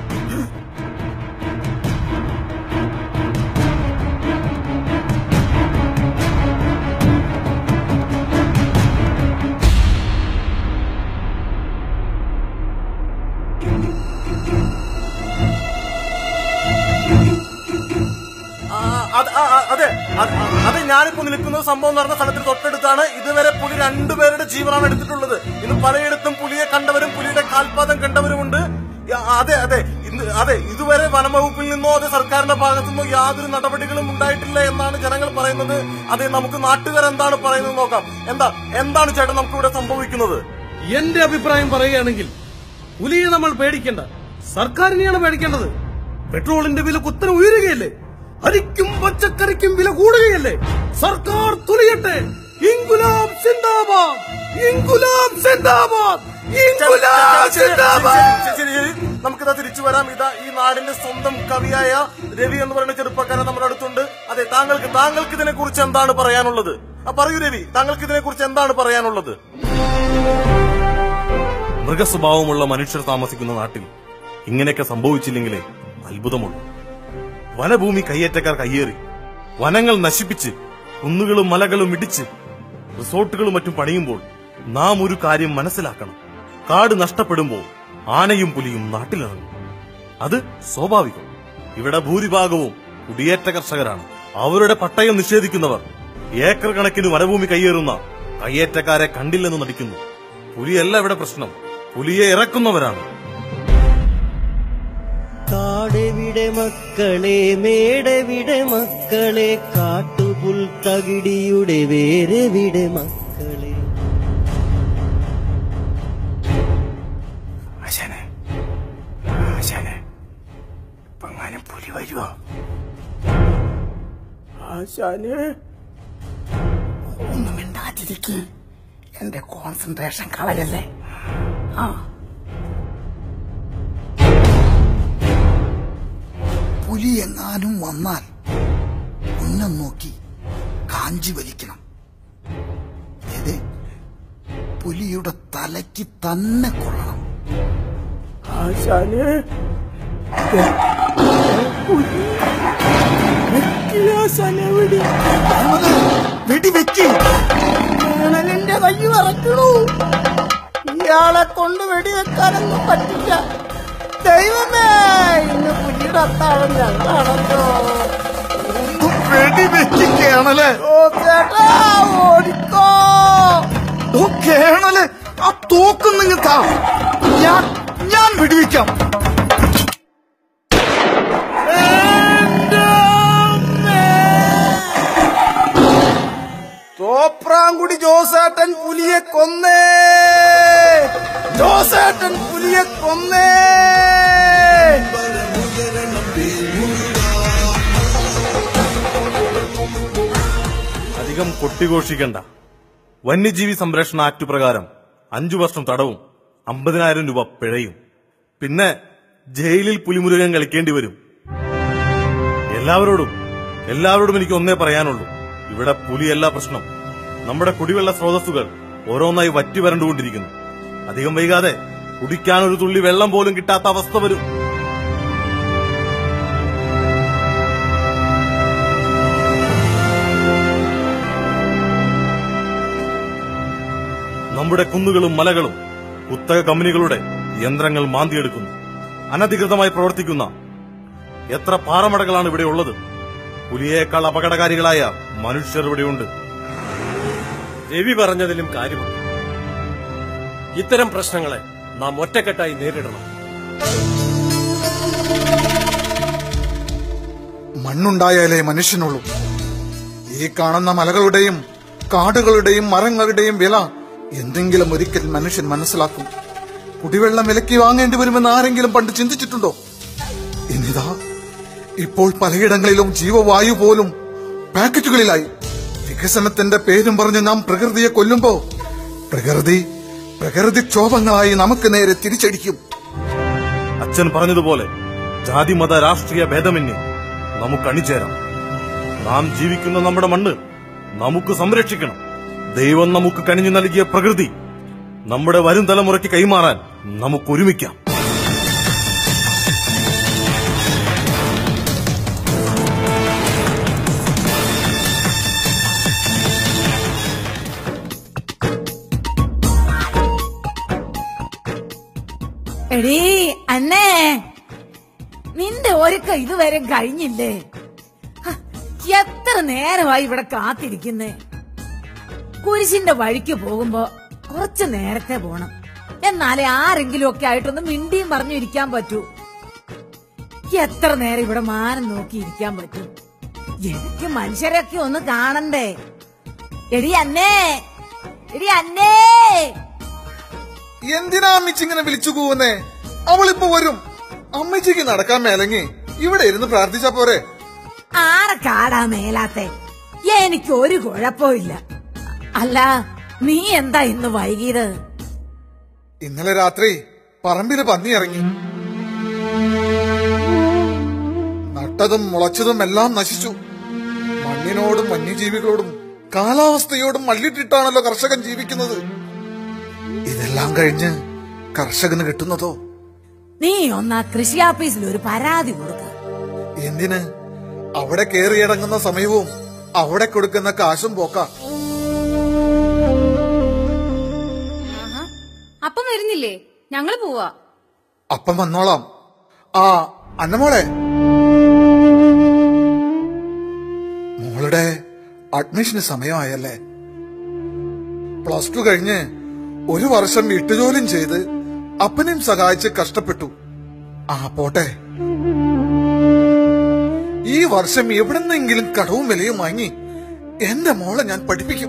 ആ, അത് ആ, ആ, അതെ അത് അത് ഞാനിപ്പോ നിൽക്കുന്ന സംഭവം നടന്ന സ്ഥലത്തിന് തൊട്ടടുത്താണ് ഇതുവരെ പുലി രണ്ടുപേരുടെ ജീവനാണ് എടുത്തിട്ടുള്ളത് ഇന്ന് പലയിടത്തും പുലിയെ കണ്ടവരും പുലിയുടെ കാൽപാദം കണ്ടവരുമുണ്ട് യ- അതെ അതെ ഇന്ന് അതെ ഇതുവരെ വനംവകുപ്പിൽ നിന്നോ അതെ സർക്കാരിന്റെ ഭാഗത്തു നിന്നോ യാതൊരു നടപടികളും ഉണ്ടായിട്ടില്ല എന്നാണ് ജനങ്ങൾ പറയുന്നത് അതെ നമുക്ക് നാട്ടുകാർ എന്താണ് പറയുന്നത് നോക്കാം എന്താ എന്താണ് ചേട്ടൻ നമുക്ക് ഇവിടെ സംഭവിക്കുന്നത് എന്റെ അഭിപ്രായം പറയുകയാണെങ്കിൽ പുലിയെ നമ്മൾ പേടിക്കേണ്ട സർക്കാരിനെയാണ് പേടിക്കേണ്ടത് പെട്രോളിന്റെ വില കുത്തനെ ഉയരുകയല്ലേ അരിക്കും പച്ചക്കറിക്കും വില കൂടുകയല്ലേ സർക്കാർ തുലിയട്ടെ ഇൻകുലാബ് സിന്ദാബാദ് ഇൻകുലാബ് സിന്ദാബാദ് ഇൻകുലാബ് സിന്ദാബാദ് ശരി, ശരി, ശരി. നമുക്കിതാ തിരിച്ചു വരാം ഇതാ ഈ നാടിന്റെ സ്വന്തം കവിയായ രവി എന്ന് പറയുന്ന ചെറുപ്പക്കാരൻ നമ്മുടെ അടുത്തുണ്ട് അതെ താങ്കൾക്ക് താങ്കൾക്ക് ഇതിനെ കുറിച്ച് എന്താണ് പറയാനുള്ളത് ആ പറയൂ രവി താങ്കൾക്ക് ഇതിനെ കുറിച്ച് എന്താണ് പറയാനുള്ളത് മൃഗസ്വഭാവമുള്ള മനുഷ്യർ താമസിക്കുന്ന നാട്ടിൽ ഇങ്ങനെയൊക്കെ സംഭവിച്ചില്ലെങ്കിലേ അത്ഭുതമുള്ളൂ വനഭൂമി കയ്യേറ്റക്കാർ കയ്യേറി വനങ്ങൾ നശിപ്പിച്ച് കുന്നുകളും മലകളും ഇടിച്ച് റിസോർട്ടുകളും മറ്റും പണിയുമ്പോൾ നാം ഒരു കാര്യം മനസ്സിലാക്കണം കാട് നഷ്ടപ്പെടുമ്പോൾ ആനയും പുലിയും നാട്ടിലിറങ്ങും അത് സ്വാഭാവികം ഇവിടെ ഭൂരിഭാഗവും കുടിയേറ്റ കർഷകരാണ് അവരുടെ പട്ടയം നിഷേധിക്കുന്നവർ ഏക്കർ കണക്കിന് വനഭൂമി കയ്യേറുന്ന കയ്യേറ്റക്കാരെ കണ്ടില്ലെന്ന് നടിക്കുന്നു പുലിയല്ല ഇവിടെ പ്രശ്നം പുലിയെ ഇറക്കുന്നവരാണ് കാടെവിടെ മക്കളെ മേടെവിടെ മക്കളെ കാട്ടുപുൽ തകിടിയുടെ വേരെവിടെ മക്കളെ ആശാനെ ആശാനെ ഇപ്പൊ എങ്ങാനും പുലി വരുവോ ആശാനെ ഒന്നും മിണ്ടാതിരിക്കും എന്റെ കോൺസെൻട്രേഷൻ കളയല്ലേ ആ പുലി എങ്ങാനും വന്നാൽ ഉന്നം നോക്കി കാഞ്ചി വലിക്കണം ഏതേ പുലിയുടെ തലയ്ക്ക് തന്നെ കൊള്ളണം ആശാനെ വെടി വെക്കി എന്റെ കൈ വിറക്കണു ഇയാളെ കൊണ്ട് വെടിവെക്കാനൊന്നും പറ്റില്ല ദൈവമേ ഇന്ന് പുലിയുടെ അത്താഴം ഞങ്ങളാണല്ലോ വെടി വെക്കുകയാണല്ലേ ഓ ചേട്ടാ ഓടിക്കോ ഓ കേണല് ആ തോക്കും നിങ്ങൾ താ ഞാൻ ഞാൻ വെടിവെക്കാം തോപ്രാങ്കുടി ജോസേട്ടൻ പുലിയെ കൊന്നേ ജോസേട്ടൻ പുലിയെ കൊന്നേ അധികം കൊട്ടിഘോഷിക്കണ്ട വന്യജീവി സംരക്ഷണ ആക്ട് പ്രകാരം അഞ്ചു വർഷം തടവും അമ്പതിനായിരം രൂപ പിഴയും പിന്നെ ജയിലിൽ പുലിമുരുകൻ കളിക്കേണ്ടി വരും എല്ലാവരോടും എല്ലാവരോടും എനിക്ക് ഒന്നേ പറയാനുള്ളൂ ഇവിടെ പുലിയല്ല പ്രശ്നം നമ്മുടെ കുടിവെള്ള സ്രോതസ്സുകൾ ഓരോന്നായി വറ്റി വരണ്ടുകൊണ്ടിരിക്കുന്നു അധികം വൈകാതെ കുടിക്കാൻ ഒരു തുള്ളി വെള്ളം പോലും കിട്ടാത്ത അവസ്ഥ വരും നമ്മുടെ കുന്നുകളും മലകളും കുത്തക കമ്പനികളുടെ യന്ത്രങ്ങൾ മാന്തിയെടുക്കുന്നു അനധികൃതമായി പ്രവർത്തിക്കുന്ന എത്ര പാറമടകളാണ് ഇവിടെ ഉള്ളത് പുലിയേക്കാൾ അപകടകാരികളായ മനുഷ്യർ ഇവിടെയുണ്ട് രവി പറഞ്ഞതിലും കാര്യമുണ്ട് ഇത്തരം പ്രശ്നങ്ങളെ നാം ഒറ്റക്കെട്ടായി നേരിടണം മണ്ണുണ്ടായാലേ മനുഷ്യനുള്ളൂ ഈ കാണുന്ന മലകളുടെയും കാടുകളുടെയും മരങ്ങളുടെയും വില എന്തെങ്കിലും ഒരിക്കൽ മനുഷ്യൻ മനസ്സിലാക്കും കുടിവെള്ളം വിലക്കി വാങ്ങേണ്ടി വരുമെന്ന് ആരെങ്കിലും പണ്ട് ചിന്തിച്ചിട്ടുണ്ടോ ഇനിതാ ഇപ്പോൾ പലയിടങ്ങളിലും ജീവവായു പോലും പാക്കറ്റുകളിലായി വികസനത്തിന്റെ പേരും പറഞ്ഞ് നാം പ്രകൃതിയെ കൊല്ലുമ്പോ പ്രകൃതി പ്രകൃതിക്ഷോഭങ്ങളായി നമുക്ക് നേരെ തിരിച്ചടിക്കും അച്ഛൻ പറഞ്ഞതുപോലെ ജാതി മത രാഷ്ട്രീയ ഭേദമന്യേ നമുക്ക് അണിചേരാം നാം ജീവിക്കുന്ന നമ്മുടെ മണ്ണ് നമുക്ക് സംരക്ഷിക്കണം ദൈവം നമുക്ക് കനിഞ്ഞു നൽകിയ പ്രകൃതി നമ്മുടെ വരും തലമുറയ്ക്ക് കൈമാറാൻ നമുക്ക് ഒരുമിക്കാം എടീ അന്നേ നിന്റെ ഒരുക്ക ഇതുവരെ കഴിഞ്ഞില്ലേ ഹ, എത്ര നേരമായി ഇവിടെ കാത്തിരിക്കുന്നേ കുരിശിന്റെ വഴിക്ക് പോകുമ്പോ കുറച്ച് നേരത്തെ പോണം എന്നാലേ ആരെങ്കിലും ഒക്കെ ആയിട്ടൊന്ന് മിണ്ടിയും പറഞ്ഞു ഇരിക്കാൻ പറ്റൂ എത്ര നേരം ഇവിടെ മാനം നോക്കി ഇരിക്കാൻ പറ്റും എനിക്ക് മനുഷ്യരൊക്കെ ഒന്ന് കാണണ്ടേ എടി അന്നേ എടി അന്നേ എന്തിനാ അമ്മച്ചി ഇങ്ങനെ വിളിച്ചു പോവുന്നേ അവളിപ്പോ വരും അമ്മച്ചിക്ക് നടക്കാൻ മേലങ്ങി ഇവിടെ ഇരുന്ന് പ്രാർത്ഥിച്ചാ പോരെ ആരക്കാടാ മേലാത്തെ എനിക്ക് ഒരു കുഴപ്പമില്ല അല്ല നീ എന്താ ഇന്ന് വൈകിയത് ഇന്നലെ രാത്രി പറമ്പില് പന്നി ഇറങ്ങി നട്ടതും മുളച്ചതും എല്ലാം നശിച്ചു മണ്ണിനോടും വന്യജീവികളോടും കാലാവസ്ഥയോടും മല്ലിട്ടിട്ടാണല്ലോ കർഷകൻ ജീവിക്കുന്നത് ഇതെല്ലാം കഴിഞ്ഞ് കർഷകന് കിട്ടുന്നതോ നീ ഒന്നാ കൃഷി ഓഫീസിൽ ഒരു പരാതി കൊടുക്ക എന്തിന് അവിടെ കേറിയിറങ്ങുന്ന സമയവും അവിടെ കൊടുക്കുന്ന കാശും പോക്ക അപ്പം വരുന്നില്ലേ ഞങ്ങള് പോവാ അപ്പം വന്നോളാം ആ അന്നമോളെ മോളുടെ അഡ്മിഷന് സമയമായല്ലേ പ്ലസ് ടു കഴിഞ്ഞ് ഒരു വർഷം വീട്ടുജോലിയും ചെയ്ത് അപ്പനെയും സഹായിച്ച് കഷ്ടപ്പെട്ടു ആ പോട്ടെ ഈ വർഷം എവിടെന്നെങ്കിലും കടവും വിലയും വാങ്ങി എന്റെ മോളെ ഞാൻ പഠിപ്പിക്കും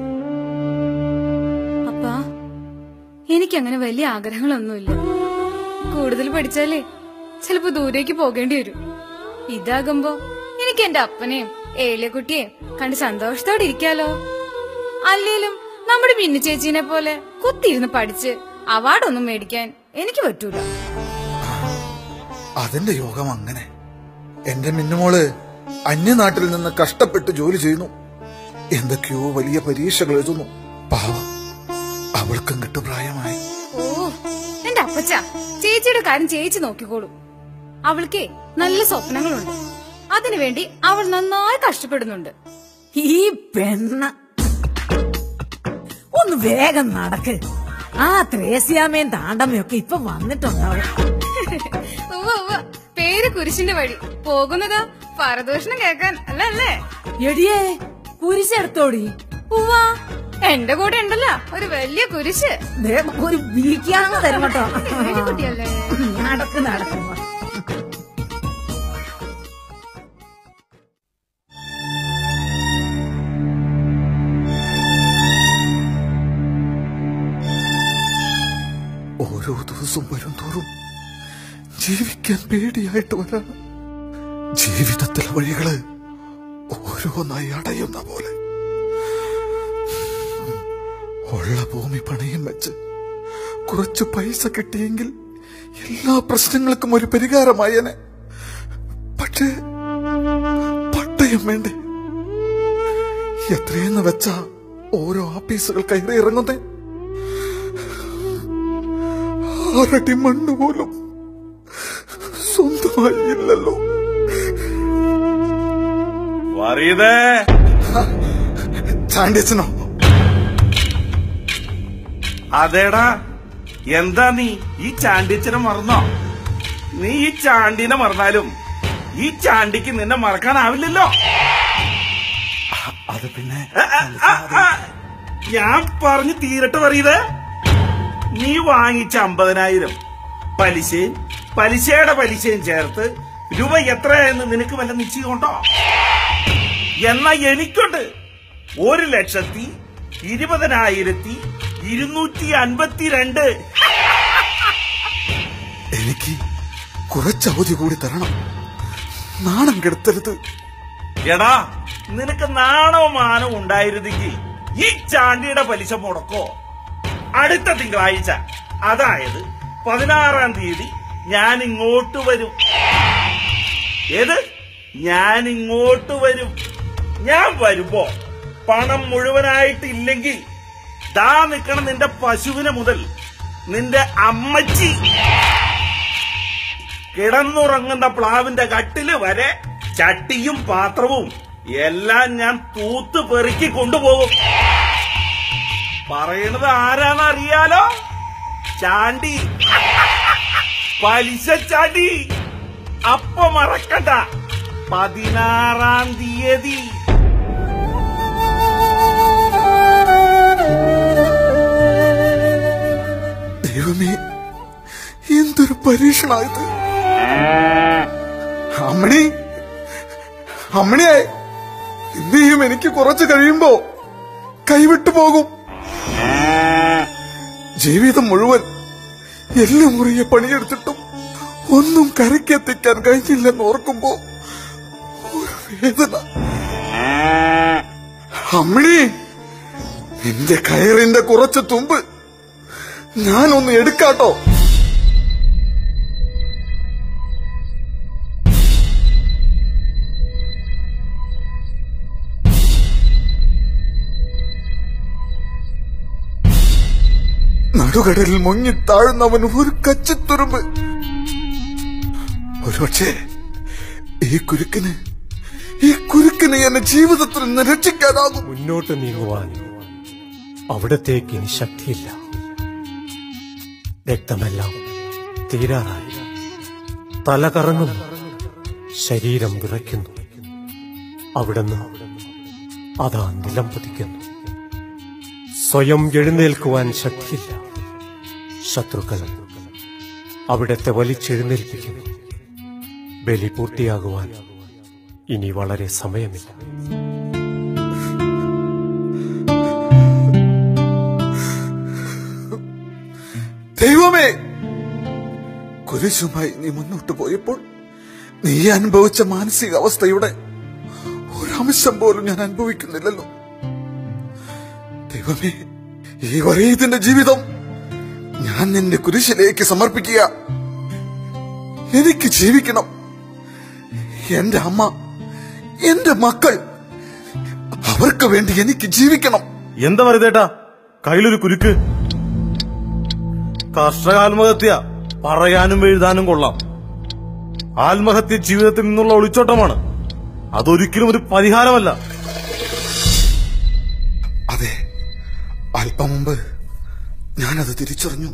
അപ്പാ എനിക്കങ്ങനെ വലിയ ആഗ്രഹങ്ങളൊന്നുമില്ല കൂടുതൽ പഠിച്ചാലേ ചിലപ്പോ ദൂരേക്ക് പോകേണ്ടി വരും ഇതാകുമ്പോ എനിക്ക് എന്റെ അപ്പനെയും ഏലിയക്കുട്ടിയെയും കണ്ട് സന്തോഷത്തോടെ ഇരിക്കാലോ അല്ലേലും നമ്മുടെ മിന്നു ചേച്ചീനെ പോലെ കുത്തിയിരുന്ന് പഠിച്ച് അവാർഡൊന്നും മേടിക്കാൻ എനിക്ക് പറ്റൂല അതിന്റെ യോഗം അങ്ങനെ എന്റെ മിന്നുമോള് അന്യനാട്ടിൽ നിന്ന് കഷ്ടപ്പെട്ട് ജോലി ചെയ്യുന്നു എന്തൊക്കെയോ വലിയ പരീക്ഷകൾ എഴുതുന്നു പാവം അവൾക്കും കിട്ടു പ്രായമായി ഓ എന്റെ അപ്പച്ച ചേച്ചിയുടെ കാര്യം ചേച്ചി നോക്കിക്കോളൂ അവൾക്കേ നല്ല സ്വപ്നങ്ങളുണ്ട് അതിനുവേണ്ടി അവൾ നന്നായി കഷ്ടപ്പെടുന്നുണ്ട് ഈ പെണ്ണ ഒന്ന് വേഗം നടക്ക് ആ ത്രേസ്യാമയും താണ്ടമ്മയും ഒക്കെ ഇപ്പൊ വന്നിട്ടുണ്ടാവും ഉവ്വ ഉവ്വ പേര് കുരിശിന്റെ വഴി പോകുന്നതാ പരദൂഷണം കേൾക്കാൻ അല്ല അല്ലേ എടിയേ കുരിശെടുത്തോടി ഉവ്വാ എന്റെ കൂടെ ഉണ്ടല്ലോ ഒരു വലിയ കുരിശ് ദേ, ഒരു വീക്കാണെന്ന് തരും കേട്ടോ കുട്ടിയല്ലേ നടക്ക് നടക്കുമ്പോ ഓരോ ദിവസവും വരും തോറും ജീവിക്കാൻ പേടിയായിട്ട് വരാണ് ജീവിതത്തിലെ വഴികള് ഓരോന്നായി അടയുന്ന പോലെ ഉള്ള ഭൂമി പണയം വെച്ച് കുറച്ച് പൈസ കിട്ടിയെങ്കിൽ എല്ലാ പ്രശ്നങ്ങൾക്കും ഒരു പരിഹാരമായനെ പക്ഷേ പട്ടയം വേണ്ടേ എത്രയെന്ന് വെച്ചാ ഓരോ ആപ്പീസുകൾ കയറി ഇറങ്ങുന്നേ ആറടി മണ്ണ് പോലും സ്വന്തമായി ഇല്ലല്ലോ വറീതേ ചാണ്ടിയച്ചനോ അതേടാ എന്താ നീ ഈ ചാണ്ടിച്ചനെ മറന്നോ നീ ഈ ചാണ്ടിനെ മറന്നാലും ഈ ചാണ്ടിക്ക് നിന്നെ മറക്കാനാവില്ലല്ലോ അത് പിന്നെ ഞാൻ പറഞ്ഞു തീരട്ടെ പറയതേ നീ വാങ്ങിച്ച അമ്പതിനായിരം പലിശയും പലിശയുടെ പലിശയും ചേർത്ത് രൂപ എത്രയായെന്ന് നിനക്ക് വല്ല നിശ്ചയമുണ്ടോ എന്നാ എനിക്കുണ്ട് ഒരു ലക്ഷത്തി ഇരുപതിനായിരത്തി ഇരുന്നൂറ്റി അൻപത്തിരണ്ട് എനിക്ക് കുറച്ച് അവധി കൂടി തരണം നാണം കെടുത്തരുത് എടാ നിനക്ക് നാണോ മാനോ ഉണ്ടായിരുന്നെങ്കിൽ ഈ ചാണ്ടിയുടെ പലിശ മുടക്കോ അടുത്ത തിങ്കളാഴ്ച അതായത് പതിനാറാം തീയതി ഞാൻ ഇങ്ങോട്ട് വരും ഏത് ഞാൻ ഇങ്ങോട്ട് വരും ഞാൻ വരുമ്പോ പണം മുഴുവനായിട്ട് ഇല്ലെങ്കിൽ ദാ നിൽക്കണം നിന്റെ പശുവിനെ മുതൽ നിന്റെ അമ്മച്ചി കിടന്നുറങ്ങുന്ന പ്ലാവിന്റെ കട്ടില് വരെ ചട്ടിയും പാത്രവും എല്ലാം ഞാൻ തൂത്ത് പെറുക്കി കൊണ്ടുപോകും പറയണത് ആരാന്നറിയാലോ ചാണ്ടി പലിശ ചാണ്ടി അപ്പൊ മറക്കണ്ട പതിനാറാം തീയതി ദൈവമേ എന്തൊരു പരീക്ഷണായത് അമ്മണി അമ്മണിയായി ഇന്നെയും എനിക്ക് കുറച്ച് കഴിയുമ്പോ കൈവിട്ടു പോകും ജീവിതം മുഴുവൻ എല്ലാം മുറിയെ പണിയെടുത്തിട്ടും ഒന്നും കരയ്ക്കെത്തിക്കാൻ കഴിഞ്ഞില്ലെന്ന് ഓർക്കുമ്പോ ഒരു വേദന അമ്മണി നിന്റെ കയറിന്റെ കുറച്ച് തുമ്പ് ഞാനൊന്ന് എടുക്കാട്ടോ നടുകടലിൽ മുങ്ങി താഴുന്നവൻ ഒരു കച്ചിത്തുരുമ്പ് ഒരുപക്ഷെ ഈ കുരുക്കിന് ഈ കുരുക്കിന് എന്നെ ജീവിതത്തിൽ നിന്ന് രക്ഷിക്കാനാകും മുന്നോട്ട് നീങ്ങുവാൻ അവിടത്തേക്ക് ഇനി ശക്തിയില്ല രക്തമെല്ലാം തീരാറായി തല കറങ്ങുന്നു ശരീരം വിറയ്ക്കുന്നു അവിടുന്ന് അതാ നിലം പതിക്കുന്നു സ്വയം എഴുന്നേൽക്കുവാൻ ശക്തിയില്ല ശത്രുക്കൾ അവിടത്തെ വലിച്ചെഴുന്നേൽപ്പിക്കുന്നു ബലി പൂർത്തിയാകുവാൻ ഇനി വളരെ സമയമില്ല ദൈവമേ കുരിശുമായി നീ മുന്നോട്ട് പോയപ്പോൾ നീ അനുഭവിച്ച മാനസികാവസ്ഥയുടെ ഒരംശം പോലും ഞാൻ അനുഭവിക്കുന്നില്ലല്ലോ ദൈവമേ ഈ വറീതിന്റെ ജീവിതം ഞാൻ നിന്റെ കുരിശിലേക്ക് സമർപ്പിക്കുക എനിക്ക് ജീവിക്കണം എന്റെ അമ്മ എന്റെ മക്കൾ അവർക്ക് വേണ്ടി എനിക്ക് ജീവിക്കണം എന്താ പറയുതേട്ടാ കയ്യിലൊരു കുരുക്ക് കർഷക ആത്മഹത്യ പറയാനും എഴുതാനും കൊള്ളാം ആത്മഹത്യ ജീവിതത്തിൽ നിന്നുള്ള ഒളിച്ചോട്ടമാണ് അതൊരിക്കലും ഒരു പരിഹാരമല്ല അതെ അല്പം മുമ്പ് ഞാനത് തിരിച്ചറിഞ്ഞു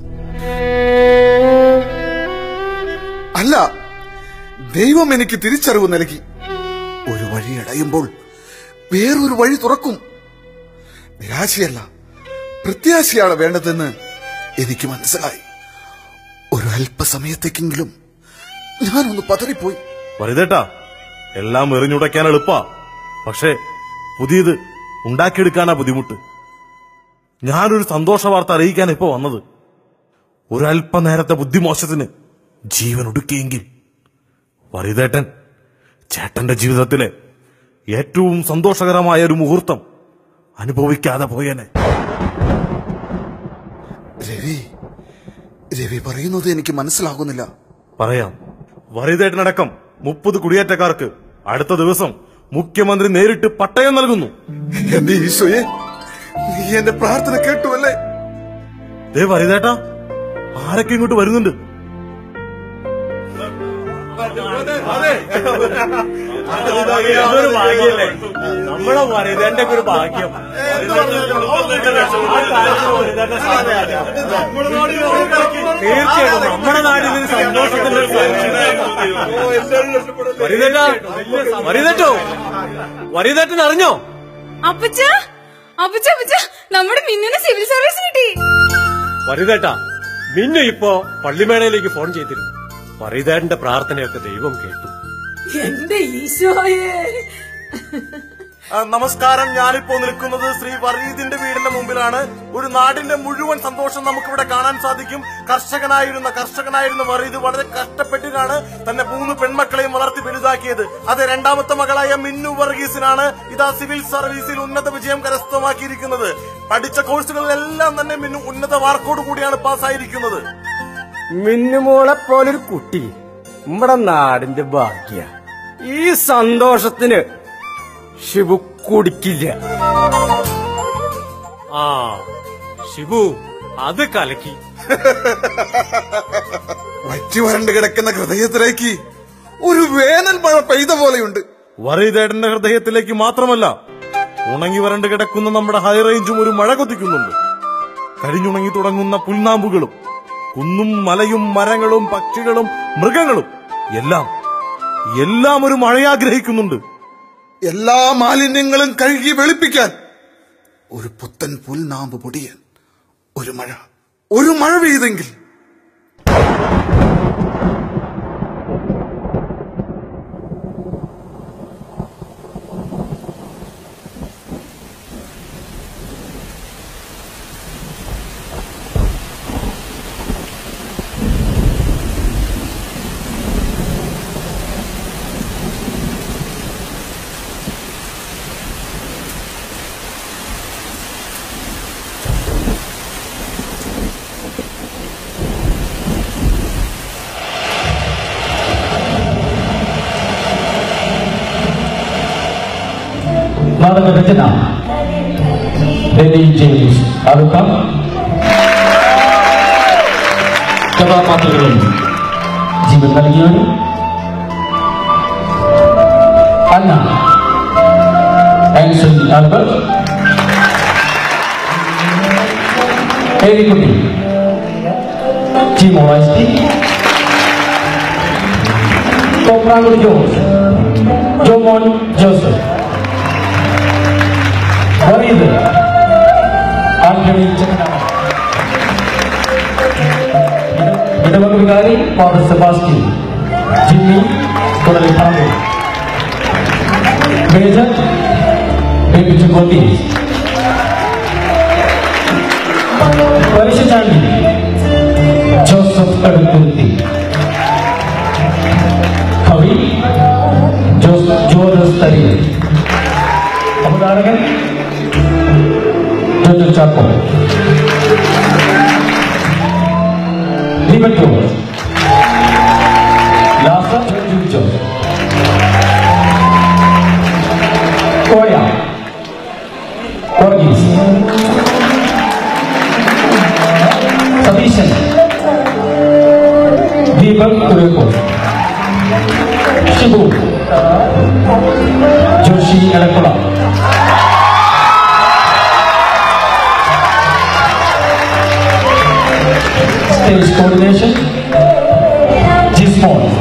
അല്ല ദൈവം എനിക്ക് തിരിച്ചറിവ് നൽകി ഒരു വഴി അടയുമ്പോൾ വേറൊരു വഴി തുറക്കും നിരാശയല്ല പ്രത്യാശയാണ് വേണ്ടതെന്ന് എനിക്ക് മനസ്സിലായി ഒരു അല്പസമയത്തേക്കെങ്കിലും ഞാനൊന്ന് പതറിപ്പോയി വലുതേട്ടാ എല്ലാം എറിഞ്ഞുടയ്ക്കാൻ എളുപ്പാ പക്ഷേ പുതിയത് ഉണ്ടാക്കിയെടുക്കാനാ ബുദ്ധിമുട്ട് ഞാനൊരു സന്തോഷ വാർത്ത അറിയിക്കാൻ ഇപ്പോ വന്നത് ഒരല്പനേരത്തെ ബുദ്ധിമോശത്തിന് ജീവൻ ഒടുക്കിയെങ്കിൽ വറിതേട്ടൻ ചേട്ടന്റെ ജീവിതത്തിലെ ഏറ്റവും സന്തോഷകരമായ ഒരു മുഹൂർത്തം അനുഭവിക്കാതെ പോയേനെ രവി രവി പറയുന്നത് എനിക്ക് മനസ്സിലാകുന്നില്ല പറയാം വറിതേട്ടനടക്കം മുപ്പത് കുടിയേറ്റക്കാർക്ക് അടുത്ത ദിവസം മുഖ്യമന്ത്രി നേരിട്ട് പട്ടയം നൽകുന്നു എന്റെ ഈശോയെ നീ എന്റെ പ്രാർത്ഥന കേട്ടുവല്ലേ ദേ വരിതേട്ടാ ആരൊക്കെ ഇങ്ങോട്ട് വരുന്നുണ്ട് അതൊരു ഭാഗ്യല്ലേ നമ്മളെ വരിതേന്റെ ഒരു ഭാഗ്യം തീർച്ചയായിട്ടും നമ്മുടെ നാടിന് ഒരു സന്തോഷത്തിന്റെ ഒരു വരിതേട്ടാ വരിതേട്ടോ വരിതേട്ടൻ അറിഞ്ഞോ അപ്പച്ച അപ്പച്ച അപ്പച്ച നമ്മുടെ മിന്നിന് സിവിൽ സർവീസ് കിട്ടി വരിതേട്ടാ മിന്നു ഇപ്പോ പള്ളിമേളയിലേക്ക് ഫോൺ ചെയ്തിരുന്നു വരിതേട്ടന്റെ പ്രാർത്ഥനയൊക്കെ ദൈവം കേട്ടു എന്റെ ഈശോയെ ആ, നമസ്കാരം ഞാനിപ്പോ നിൽക്കുന്നത് ശ്രീ വറീദിന്റെ വീടിന്റെ മുമ്പിലാണ് ഒരു നാടിന്റെ മുഴുവൻ സന്തോഷം നമുക്കിവിടെ കാണാൻ സാധിക്കും കർഷകനായിരുന്ന കർഷകനായിരുന്ന വറീദ് വളരെ കഷ്ടപ്പെട്ടിട്ടാണ് തന്റെ മൂന്ന് പെൺമക്കളെയും വളർത്തി വലുതാക്കിയത് അത് രണ്ടാമത്തെ മകളായ മിന്നു വർഗീസിനാണ് ഇതാ സിവിൽ സർവീസിൽ ഉന്നത വിജയം കരസ്ഥമാക്കിയിരിക്കുന്നത് പഠിച്ച കോഴ്സുകളിലെല്ലാം തന്നെ മിന്നു ഉന്നത മാർക്കോട് കൂടിയാണ് പാസ്സായിരിക്കുന്നത് മിന്നുമോളെ പോലൊരു കുട്ടി നമ്മുടെ നാടിന്റെ ഭാഗ്യ ഈ സന്തോഷത്തിന് ഷിബു കുടിക്കില്ല ആ ഷിബു അത് കലക്കി വറ്റി വരണ്ട് കിടക്കുന്ന ഹൃദയത്തിലേക്ക് ഒരു വേനൽ മഴ പെയ്ത പോലെയുണ്ട് വറീതേടന്റെ ഹൃദയത്തിലേക്ക് മാത്രമല്ല ഉണങ്ങി വരണ്ട് കിടക്കുന്ന നമ്മുടെ ഹൈ റേഞ്ചും ഒരു മഴ കൊതിക്കുന്നുണ്ട് കരിഞ്ഞുണങ്ങി തുടങ്ങുന്ന പുൽനാമ്പുകളും കുന്നും മലയും മരങ്ങളും പക്ഷികളും മൃഗങ്ങളും എല്ലാം എല്ലാം ഒരു മഴയെ ആഗ്രഹിക്കുന്നുണ്ട് എല്ലാ മാലിന്യങ്ങളും കഴുകി വെളുപ്പിക്കാൻ ഒരു പുത്തൻ പുൽനാമ്പ് പൊടിയാൻ ഒരു മഴ ഒരു മഴ പെയ്തെങ്കിൽ നാടകരചന ഡെന്നി ജെയിംസ് അടുക്കം കഥാപാത്രങ്ങളും ജീവൻ നൽകിയവരും അന്ന ആൻസൺ ആൽബർട്ട് ഏരിക്കുട്ടി ടിമോ ഐസ്റ്റി തോപ്രാങ്കുടി ജോസ് ജോമോൻ ജോസഫ് വറീദ് ആന്റണി ചെങ്ങനാട് ഇടവക വികാരി ഫാദർ സെബാസ്റ്റ്യൻ ജിമ്മി തുടങ്ങി പറഞ്ഞു മേജർ ബേബി ചുങ്കോത്തി പരിശുചാണ്ടി ജോസഫ് കടുത്തുരുത്തി കവി ജോസ് ജോർജസ് തരിയൽ അവതാരകൻ Jojo Chacko Deepak Jose Lhasa Jose Koya Varghese Satheesan Deepak കുരക്കോസ് Shibu Joshi എടക്കുള stage coordination, Gismon.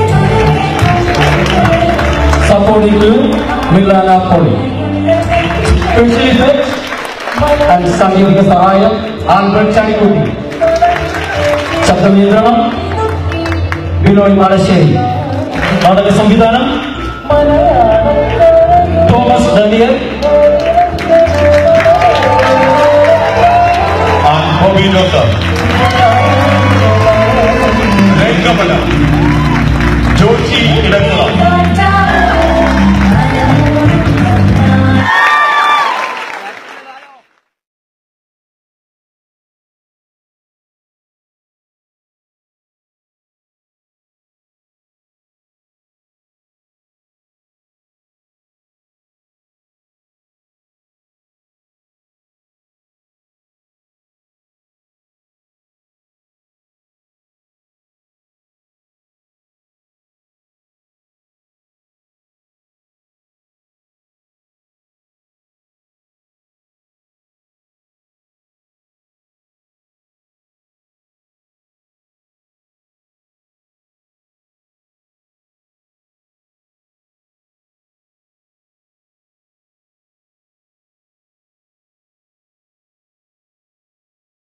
Supporting you, Milana Poli. Special effects and സംഗീതിക സഹായം ആൽബർട്ട് ചാണിക്കുട്ടി ശബ്ദനിയന്ത്രണം ബിനോയ് മാടശ്ശേരി നാടക സംവിധാനം തോമസ് ഡനിയൽ ബോബി ജോസഫ് രംഗമല ജോഷി ഇടക്കുളം